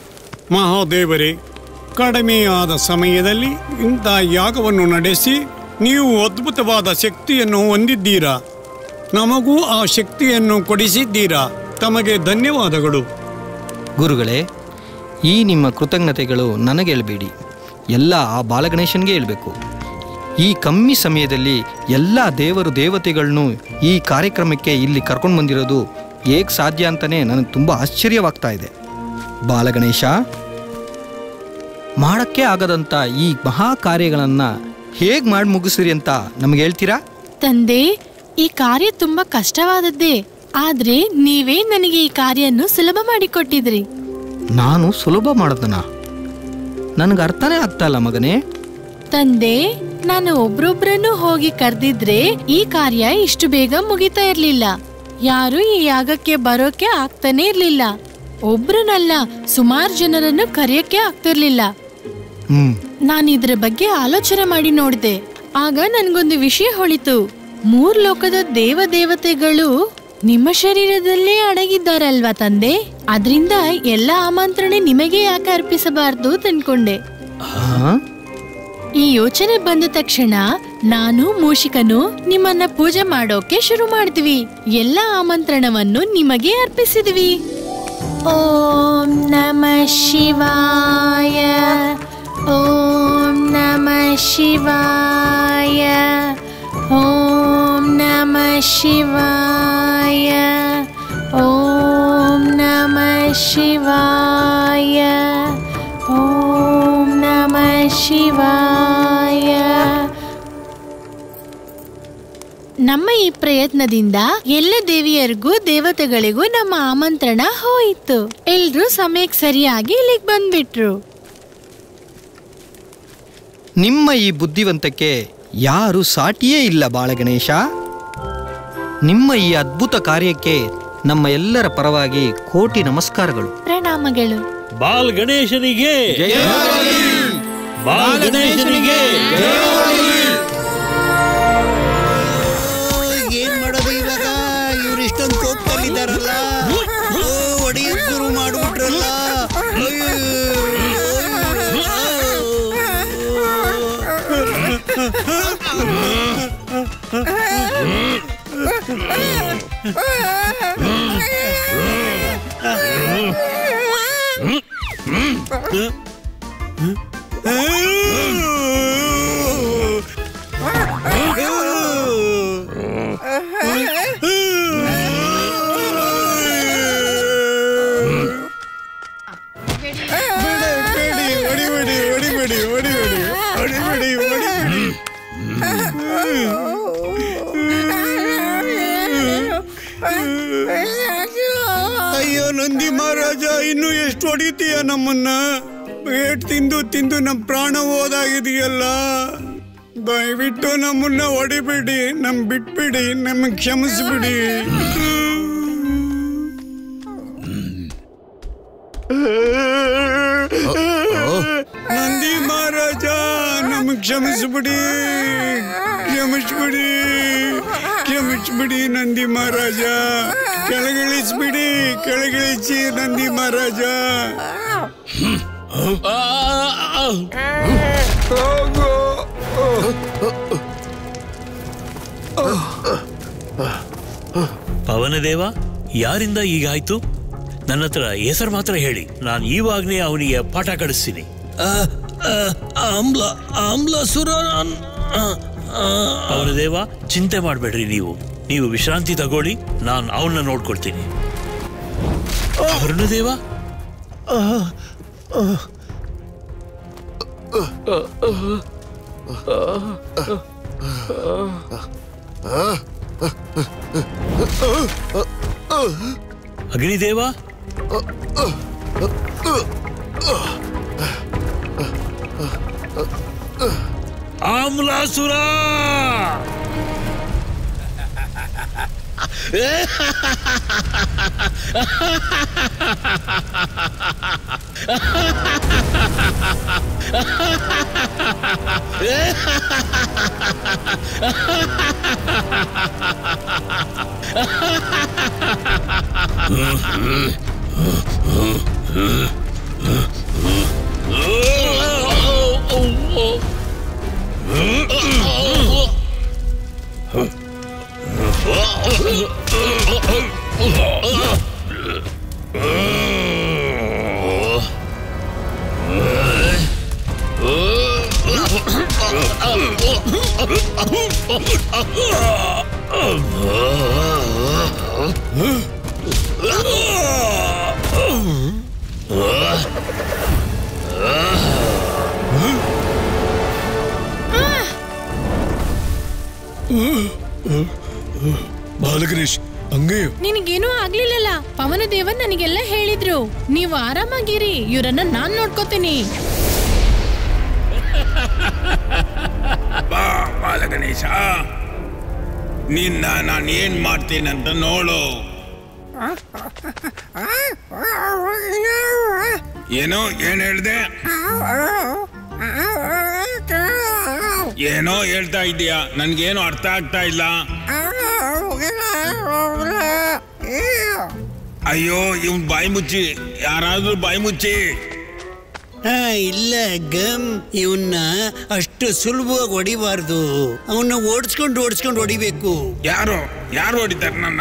ಮಹಾದೇವರೇ ಕಡಿಮೆಯಾದ ಸಮಯದಲ್ಲಿ ಇಂಥ ಯಾಗವನ್ನು ನಡೆಸಿ ನೀವು ಅದ್ಭುತವಾದ ಶಕ್ತಿಯನ್ನು ಹೊಂದಿದ್ದೀರಾ ನಮಗೂ ಆ ಶಕ್ತಿಯನ್ನು ಕೊಡಿಸಿದ್ದೀರಾ ತಮಗೆ ಧನ್ಯವಾದಗಳು ಗುರುಗಳೇ ಈ ನಿಮ್ಮ ಕೃತಜ್ಞತೆಗಳು ನನಗೆ ಹೇಳ್ಬೇಡಿ ಎಲ್ಲ ಆ ಬಾಲಗಣೇಶನ್ಗೆ ಹೇಳ್ಬೇಕು ಈ ಕಮ್ಮಿ ಸಮಯದಲ್ಲಿ ಎಲ್ಲ ದೇವರು ದೇವತೆಗಳನ್ನು ಈ ಕಾರ್ಯಕ್ರಮಕ್ಕೆ ಇಲ್ಲಿ ಕರ್ಕೊಂಡು ಬಂದಿರೋದು ಹೇಗೆ ಸಾಧ್ಯ ಅಂತಲೇ ನನಗೆ ತುಂಬ ಆಶ್ಚರ್ಯವಾಗ್ತಾ ಇದೆ ಬಾಲಗಣೇಶ ಮಾಡೋಕ್ಕೆ ಆಗದಂಥ ಈ ಮಹಾ ಕಾರ್ಯಗಳನ್ನು ಹೇಗೆ ಮಾಡಿ ಮುಗಿಸಿರಿ ಅಂತ ನಮ್ಗೆ ಹೇಳ್ತೀರಾ ತಂದೆ ಈ ಕಾರ್ಯ ತುಂಬಾ ಕಷ್ಟವಾದದ್ದೇ ಆದ್ರೆ ನೀವೇ ನನಗೆ ಈ ಕಾರ್ಯನ್ನು ಸುಲಭ ಮಾಡಿಕೊಟ್ಟಿದ್ರಿ ನಾನು ಸುಲಭ ಮಾಡೋದನ್ನ ನನಗೆ ಅರ್ಥನೇ ಆಗ್ತಾ ಇಲ್ಲ ಮಗನೇ ತಂದೆ ನಾನು ಒಬ್ರೊಬ್ರನ್ನು ಹೋಗಿ ಕರೆದಿದ್ರೆ ಈ ಕಾರ್ಯ ಇಷ್ಟು ಬೇಗ ಮುಗಿತಾ ಇರ್ಲಿಲ್ಲ ಯಾರು ಈ ಯಾಗಕ್ಕೆ ಬರೋಕೆ ಆಗ್ತಾನೆ ಇರ್ಲಿಲ್ಲ ಒಬ್ರನ್ನಲ್ಲ ಸುಮಾರು ಜನರನ್ನು ಕರೆಯಕ್ಕೆ ಆಗ್ತಿರ್ಲಿಲ್ಲ ಹ್ಮ್ ನಾನು ಇದ್ರ ಬಗ್ಗೆ ಆಲೋಚನೆ ಮಾಡಿ ನೋಡಿದೆ ಆಗ ನನ್ಗೊಂದು ವಿಷಯ ಹೊಳಿತು ಮೂರ್ ಲೋಕದ ದೇವ ದೇವತೆಗಳು ನಿಮ್ಮ ಶರೀರದಲ್ಲೇ ಅಡಗಿದ್ದಾರಲ್ವಾ ತಂದೆ ಅದ್ರಿಂದ ಎಲ್ಲ ಆಮಂತ್ರಣ ನಿಮಗೆ ಯಾಕೆ ಅರ್ಪಿಸಬಾರ್ದು ತಂದ್ಕೊಂಡೆ ಹಾ ಈ ಯೋಚನೆ ಬಂದ ತಕ್ಷಣ ನಾನು ಮೂಷಿಕನು ನಿಮ್ಮನ್ನ ಪೂಜೆ ಮಾಡೋಕೆ ಶುರು ಮಾಡಿದ್ವಿ ಎಲ್ಲ ಆಮಂತ್ರಣವನ್ನು ನಿಮಗೆ ಅರ್ಪಿಸಿದ್ವಿ ಓಂ ನಮ ಶಿವಾಯ ಓಂ ನಮ ಶಿವಾಯ ಓಂ ನಮ ಶಿವಾಯ ಓಂ ನಮ ಶಿವಾಯ ಓಂ ನಮ ಶಿವಾಯ ನಮ್ಮ ಈ ಪ್ರಯತ್ನದಿಂದ ಎಲ್ಲ ದೇವಿಯರಿಗೂ ದೇವತೆಗಳಿಗೂ ನಮ್ಮ ಆಮಂತ್ರಣ ಹೋಯಿತು ಎಲ್ರೂ ಸಮಯಕ್ಕೆ ಸರಿಯಾಗಿ ಇಲ್ಲಿಗೆ ಬಂದ್ಬಿಟ್ರು ನಿಮ್ಮ ಈ ಬುದ್ಧಿವಂತಕ್ಕೆ ಯಾರು ಸಾಟಿಯೇ ಇಲ್ಲ ಬಾಳಗಣೇಶ ನಿಮ್ಮ ಈ ಅದ್ಭುತ ಕಾರ್ಯಕ್ಕೆ ನಮ್ಮ ಎಲ್ಲರ ಪರವಾಗಿ ಕೋಟಿ ನಮಸ್ಕಾರಗಳು ಪ್ರಣಾಮಗಳು ಬಾಲ್ ಗಣೇಶನಿಗೆ ಬಾಲ್ ಗಣೇಶನಿಗೆ ಏನ್ ಮಾಡೋದು ಇವಾಗ ಇವ್ರು ಇಷ್ಟೊಂದು ಕೋಪದಲ್ಲಿದ್ದಾರಲ್ಲ ಒಡೆಯಕ್ ಶುರು ಮಾಡ್ಬಿಟ್ರಲ್ಲ ಹೊಡಿಬೇಡಿ ಹೊಡಿಬೇಡಿ ಹೊಡಿಬೇಡಿ ಹೊಡಿಬೇಡಿ ಹೊಡಿಬೇಡಿ ಅಯ್ಯೋ ನಂದಿ ಮಹಾರಾಜ ಇನ್ನು ಎಷ್ಟು ಹೊಡಿತೀಯ ನಮ್ಮನ್ನ ಏಟ್ ತಿಂದು ತಿಂದು ನಮ್ಮ ಪ್ರಾಣ ಹೋದಾಗಿದೆಯಲ್ಲ ದಯವಿಟ್ಟು ನಮ್ಮನ್ನ ಹೊಡಿಬೇಡಿ ನಮ್ ಬಿಟ್ಬಿಡಿ ನಮಗೆ ಕ್ಷಮಿಸ್ಬಿಡಿ ನಂದಿ ಮಹಾರಾಜ ನಮಗೆ ಕ್ಷಮಿಸ್ಬಿಡಿ ಕ್ಷಮಿಸ್ಬಿಡಿ ಕ್ಷಮಿಸ್ಬಿಡಿ ನಂದಿ ಮಹಾರಾಜ ಕೆಳಗಿಳಿಸ್ಬಿಡಿ ಕೆಳಗಿಳಿಸಿ ನಂದಿ ಮಹಾರಾಜ ಪವನದೇವ ಯಾರಿಂದ ಈಗಾಯ್ತು ನನ್ನ ಹತ್ರ ಹೆಸರು ಮಾತ್ರ ಹೇಳಿ ನಾನು ಈವಾಗಲೇ ಅವನಿಗೆ ಪಾಠ ಕಳಿಸ್ತೀನಿ ಆಮ್ಲ ಆಮ್ಲಸುರ ಪವನದೇವ ಚಿಂತೆ ಮಾಡಬೇಡ್ರಿ ನೀವು ನೀವು ವಿಶ್ರಾಂತಿ ತಗೊಳ್ಳಿ ನಾನು ಅವನ್ನ ನೋಡ್ಕೊಳ್ತೀನಿ ವರುಣದೇವ ಅಗ್ನಿದೇವ ಆಮ್ಲಾಸುರ ಬಾಲಗಣೇಶ್ ಹಂಗೆಯೋ ನಿನಗೇನೂ ಆಗ್ಲಿಲ್ಲಲ್ಲ ಪವನ ದೇವನ್ ನನಗೆಲ್ಲ ಹೇಳಿದ್ರು ನೀವು ಆರಾಮಾಗಿರಿ ಇವ್ರನ್ನ ನಾನ್ ನೋಡ್ಕೋತೀನಿ ಬಾ ಬಾಲಗಣೇಶ ನಿನ್ನ ನಾನು ಏನ್ ಮಾಡ್ತೀನಂತ ನೋಡು ಏನೋ ಏನ್ ಹೇಳ್ದೆ ಏನೋ ಹೇಳ್ತಾ ಇದೀಯಾ ನನ್ಗೇನು ಅರ್ಥ ಆಗ್ತಾ ಇಲ್ಲ ಅಯ್ಯೋ ಇವ್ನ್ ಬಾಯಿ ಮುಚ್ಚಿ ಯಾರಾದ್ರೂ ಬಾಯಿ ಮುಚ್ಚಿ ಆ, ಇಲ್ಲ ಗಮ್ ಇವನ್ನ ಅಷ್ಟು ಸುಲಭವಾಗಿ ಹೊಡಿಬಾರ್ದು ಅವನ್ನ ಓಡಿಸ್ಕೊಂಡು ಓಡಿಸ್ಕೊಂಡು ಹೊಡಿಬೇಕು ಯಾರು ಯಾರು ಹೊಡಿತಾರೆ ನನ್ನ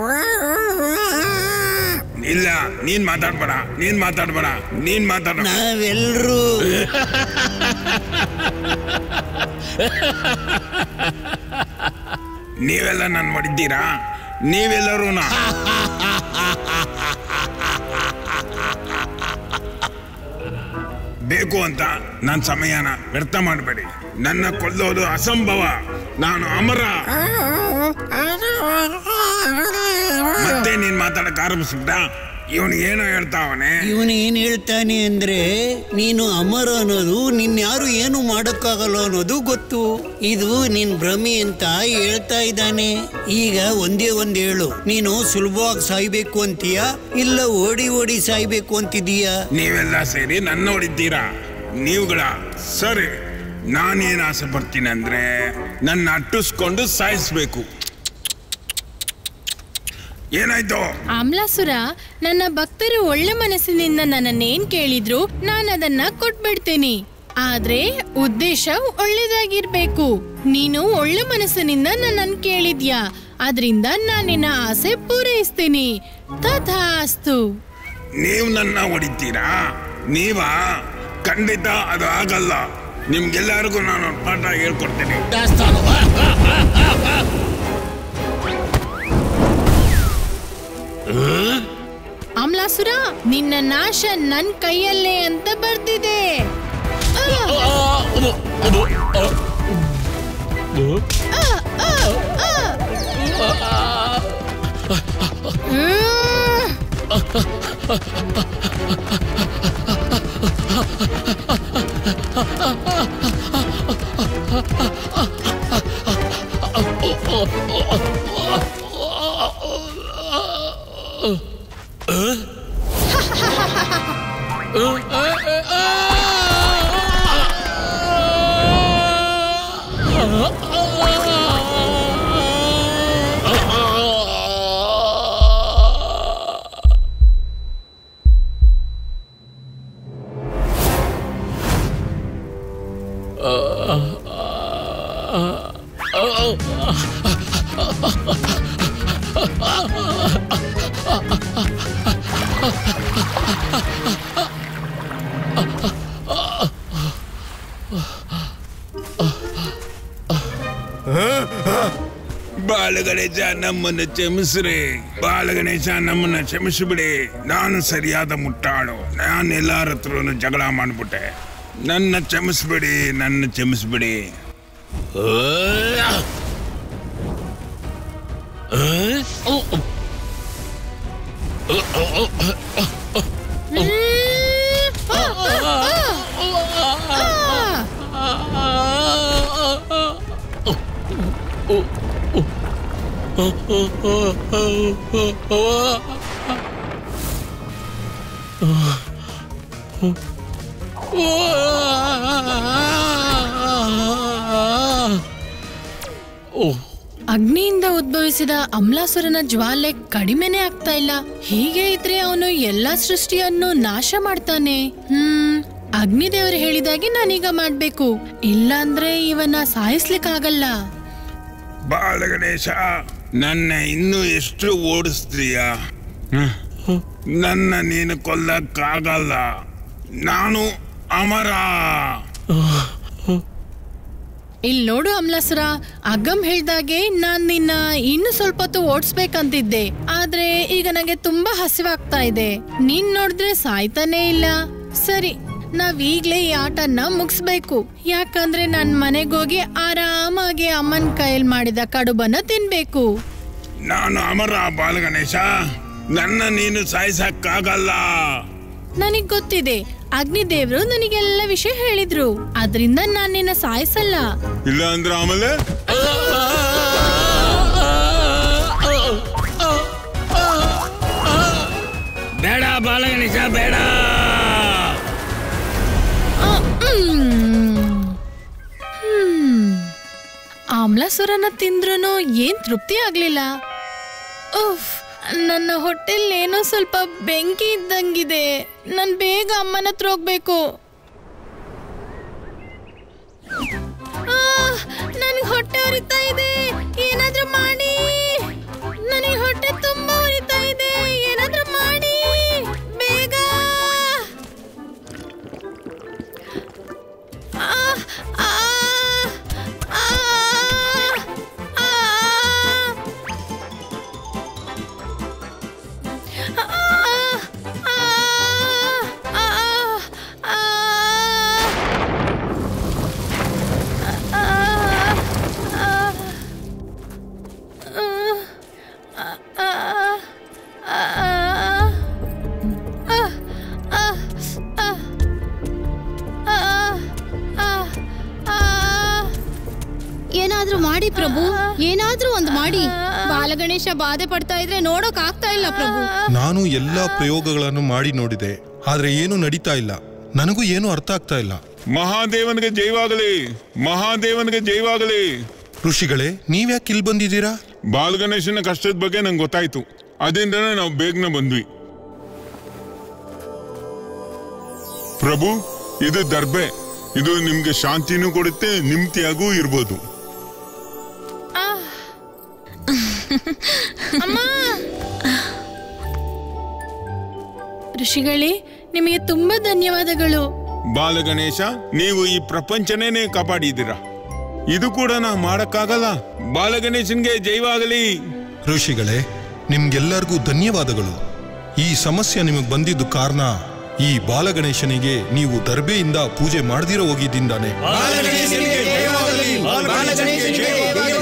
ಇಲ್ಲ ನೀನ್ ಮಾತಾಡ್ಬೇಡ ನೀನ್ ಮಾತಾಡ್ಬೇಡ ನೀನ್ ಮಾತಾಡ ನಾವೆಲ್ಲರೂ ನೀವೆಲ್ಲ ನನ್ ಹೊಡಿತೀರಾ ನೀವೆಲ್ಲರೂ ಬೇಕು ಅಂತ ನನ್ನ ಸಮಯನ ವ್ಯರ್ಥ ಮಾಡಬೇಡಿ ನನ್ನ ಕೊಲ್ಲೋದು ಅಸಂಭವ ನಾನು ಅಮರ ಮತ್ತೆ ನೀನ್ ಮಾತಾಡಕ್ ಆರಂಭಿಸ್ಬಿಟ್ಟ ಇವನು ಏನೋ ಹೇಳ್ತಾವನೆ ಇವನು ಏನ್ ಹೇಳ್ತಾನೆ ಅಂದ್ರೆ ನೀನು ಅಮರ ಅನ್ನೋದು ನಿನ್ ಯಾರು ಏನು ಮಾಡಕ್ಕಾಗಲ್ಲ ಅನ್ನೋದು ಗೊತ್ತು ಇದು ನಿನ್ ಭ್ರಮೆ ಅಂತ ಹೇಳ್ತಾ ಇದ್ದಾನೆ ಈಗ ಒಂದೇ ಒಂದ್ ಹೇಳು ನೀನು ಸುಲಭವಾಗಿ ಸಾಯ್ಬೇಕು ಅಂತೀಯಾ ಇಲ್ಲ ಓಡಿ ಓಡಿ ಸಾಯ್ಬೇಕು ಅಂತಿದೀಯಾ ನೀವೆಲ್ಲ ಸೇರಿ ನನ್ನ ಹೊಡಿತೀರಾ ನೀವುಗಳ ಸರಿ ನಾನೇನ್ ಆಸೆ ಪಡ್ತೀನಿ ಅಂದ್ರೆ ನನ್ನ ಅಟ್ಟಿಸ್ಕೊಂಡು ಸಾಯಿಸ್ಬೇಕು ಏನಾಯ್ತು ಆಮ್ಲಾಸುರ ನನ್ನ ಭಕ್ತರು ಒಳ್ಳೆ ಮನಸ್ಸಿನಿಂದ ನನ್ನನ್ನೇನ್ ಕೇಳಿದ್ರು ನಾನು ಅದನ್ನ ಕೊಟ್ಬಿಡ್ತೀನಿ ಆದ್ರೆ ಉದ್ದೇಶ ಒಳ್ಳೇದಾಗಿರ್ಬೇಕು ನೀನು ಒಳ್ಳೆ ಮನಸ್ಸಿನಿಂದ ನನ್ನನ್ ಕೇಳಿದ್ಯಾ ಅದ್ರಿಂದ ನಾನು ನಿನ್ನ ಆಸೆ ಪೂರೈಸ್ತೀನಿ ತಥಾಸ್ತು ನೀವು ನನ್ನ ಹೊಡಿತೀರಾ ನೀವಾ ಖಂಡಿತ ಅದು ಆಗಲ್ಲ ನಿಮ್ಗೆಲ್ಲರಿಗೂ ನಾನು ಒಂದ್ ಪಾಠ ಹೇಳ್ಕೊಡ್ತೀನಿ ಆಮ್ಲಾಸುರ ನಿನ್ನ ನಾಶ ನನ್ ಕೈಯಲ್ಲೇ ಅಂತ ಬರ್ದಿದೆ ಆ! ಆ, ಆ, ಆ. ಹ್ಮ್. ಬಾಲಗಣೇಶ ನಮ್ಮನ್ನು ಕ್ಷಮಿಸ್ರಿ ಬಾಲಗಣೇಶ ನಮ್ಮನ್ನ ಕ್ಷಮಿಸಿಬಿಡಿ ನಾನು ಸರಿಯಾದ ಮುಟ್ಟಾಳು ನಾನು ಎಲ್ಲಾರ ಹತ್ರನು ಜಗಳ ಮಾಡ್ಬಿಟ್ಟೆ ನನ್ನ ಕ್ಷಮಿಸ್ಬಿಡಿ ನನ್ನ ಕ್ಷಮಿಸ್ಬಿಡಿ ಅಗ್ನಿಯಿಂದ ಉದ್ಭವಿಸಿದ ಅಮ್ಲಾಸುರನ ಜ್ವಾಲೆ ಕಡಿಮೆನೆ ಆಗ್ತಾ ಇಲ್ಲ ಹೀಗೆ ಇದ್ರೆ ಅವನು ಎಲ್ಲಾ ಸೃಷ್ಟಿಯನ್ನು ನಾಶ ಮಾಡ್ತಾನೆ ಹ್ಮ್ ಅಗ್ನಿದೇವರು ಹೇಳಿದಾಗೆ ನಾನೀಗ ಮಾಡ್ಬೇಕು ಇಲ್ಲಾಂದ್ರೆ ಇವನ್ನ ಸಾಯಿಸ್ಲಿಕ್ಕಾಗಲ್ಲ ಬಾಲಗಣೇಶ ನನ್ನ ಇನ್ನೂ ಎಷ್ಟು ಓಡಿಸ್ತೀಯ ಹ್ಮ್. ನನ್ನ ನೀನು ಕೊಲ್ಲಕ್ಕಾಗಲ್ಲ ನಾನು ಅಮರ ಇಲ್ ನೋಡು ಅಮ್ಲಾಸುರ ಅಗ್ಗಂ ಹೇಳ್ದಾಗೆ ನಾನ್ ನಿನ್ನ ಇನ್ನು ಸ್ವಲ್ಪ ಹೊತ್ತು ಓಡಿಸ್ಬೇಕಂತಿದ್ದೆ ಆದ್ರೆ ಈಗ ನಂಗೆ ತುಂಬಾ ಹಸಿವಾಗ್ತಾ ಇದೆ ನೀನ್ ನೋಡಿದ್ರೆ ಸಾಯ್ತಾನೇ ಇಲ್ಲ ಸರಿ ನಾವ್ ಈಗ್ಲೇ ಈ ಆಟನ ಮುಗಿಸ್ಬೇಕು ಯಾಕಂದ್ರೆ ನನ್ ಮನೆಗೋಗಿ ಆರಾಮಾಗಿ ಅಮ್ಮನ್ ಕೈಯಲ್ಲಿ ಮಾಡಿದ ಕಡುಬನ್ನ ತಿನ್ಬೇಕು ನಾನು ಅಮರ ಬಾಲಗಣೇಶ ನನ್ನ ನೀನು ಸಾಯಿಸಕ್ಕಾಗಲ್ಲ ನನಗ್ ಗೊತ್ತಿದೆ ಅಗ್ನಿದೇವ್ರು ನನಗೆಲ್ಲ ವಿಷಯ ಹೇಳಿದ್ರು ಅದ್ರಿಂದ ನಾನ್ ನಿನ್ನ ಸಾಯಿಸಲ್ಲ ಇಲ್ಲ ಅಂದ್ರೆ ಆಮೇಲೆ ಬೇಡ ಬಾಲಗಣೇಶ ಬೇಡ ಆಮ್ಲಾಸುರನ ತಿಂದ್ರೂ ಏನ್ ತೃಪ್ತಿ ಆಗ್ಲಿಲ್ಲ ಉಫ್ ನನ್ನ ಹೊಟ್ಟೆಲ್ ಏನೋ ಸ್ವಲ್ಪ ಬೆಂಕಿ ಇದ್ದಂಗಿದೆ ನನ್ ಬೇಗ ಅಮ್ಮನ ಹತ್ರ ಹೋಗ್ಬೇಕು ನನ್ಗೆ ಹೊಟ್ಟೆ ಉರಿತಾ ಇದೆ ಏನಾದ್ರೂ ಮಾಡಿ ನನಗೆ ಹೊಟ್ಟೆ ತುಂಬಾ ಉರಿತಾ ಇದೆ ಏನಾದ್ರೂ ಮಾಡಿ ಬೇಗ ಆ, ಆ, ಆ, ಆ. ಏನಾದ್ರೂ ಮಾಡಿ ಪ್ರಭು ಏನಾದ್ರೂ ಒಂದು ಮಾಡಿ ಬಾಲಗಣೇಶ ಬಾಧೆ ಪಡ್ತಾ ಇದ್ರೆ ನೋಡೋಕ್ ಆಗ್ತಾ ಇಲ್ಲ ಪ್ರಭು ನಾನು ಎಲ್ಲಾ ಪ್ರಯೋಗಗಳನ್ನು ಮಾಡಿ ನೋಡಿದೆ ಆದ್ರೆ ಏನು ನಡೀತಾ ಇಲ್ಲ ನನಗೂ ಏನು ಅರ್ಥ ಆಗ್ತಾ ಇಲ್ಲ ಮಹಾದೇವನಿಗೆ ಜೈವಾಗಲಿ ಮಹಾದೇವನಿಗೆ ಜೈವಾಗಲಿ ಋಷಿಗಳೇ ನೀವ್ಯಾಕೆ ಇಲ್ಲಿ ಬಂದಿದ್ದೀರಾ ಬಾಲಗಣೇಶನ ಕಷ್ಟದ ಬಗ್ಗೆ ನಂಗೆ ಗೊತ್ತಾಯ್ತು ಅದರಿಂದನೇ ನಾವು ಬೇಗನೆ ಬಂದ್ವಿ ಪ್ರಭು ಇದು ದರ್ಬೆ ಇದು ನಿಮ್ಗೆ ಶಾಂತಿನೂ ಕೊಡುತ್ತೆ ನಿಮ್ತಿಯಾಗೂ ಇರ್ಬೋದು ಅಮ್ಮ ಋಷಿಗಳೇ ನಿಮಗೆ ತುಂಬಾ ಧನ್ಯವಾದಗಳು ಬಾಲಗಣೇಶ ನೀವು ಈ ಪ್ರಪಂಚನೇನೆ ಕಾಪಾಡಿದ್ದೀರಾ ಇದು ಕೂಡ ನಾ ಮಾಡಕ್ಕಾಗಲ್ಲ ಬಾಲಗಣೇಶನ್ಗೆ ಜೈವಾಗಲಿ ಋಷಿಗಳೇ ನಿಮ್ಗೆಲ್ಲರಿಗೂ ಧನ್ಯವಾದಗಳು ಈ ಸಮಸ್ಯೆ ನಿಮಗೆ ಬಂದಿದ್ದು ಕಾರಣ ಈ ಬಾಲಗಣೇಶನಿಗೆ ನೀವು ದರ್ಬೆಯಿಂದ ಪೂಜೆ ಮಾಡದಿರೋ ಹೋಗಿದ್ದಿಂದಾನೆ ಬಾಲಗಣೇಶನಿಗೆ ಜಯವಾಗಲಿ ಬಾಲಗಣೇಶನಿಗೆ ಜಯವಾಗಲಿ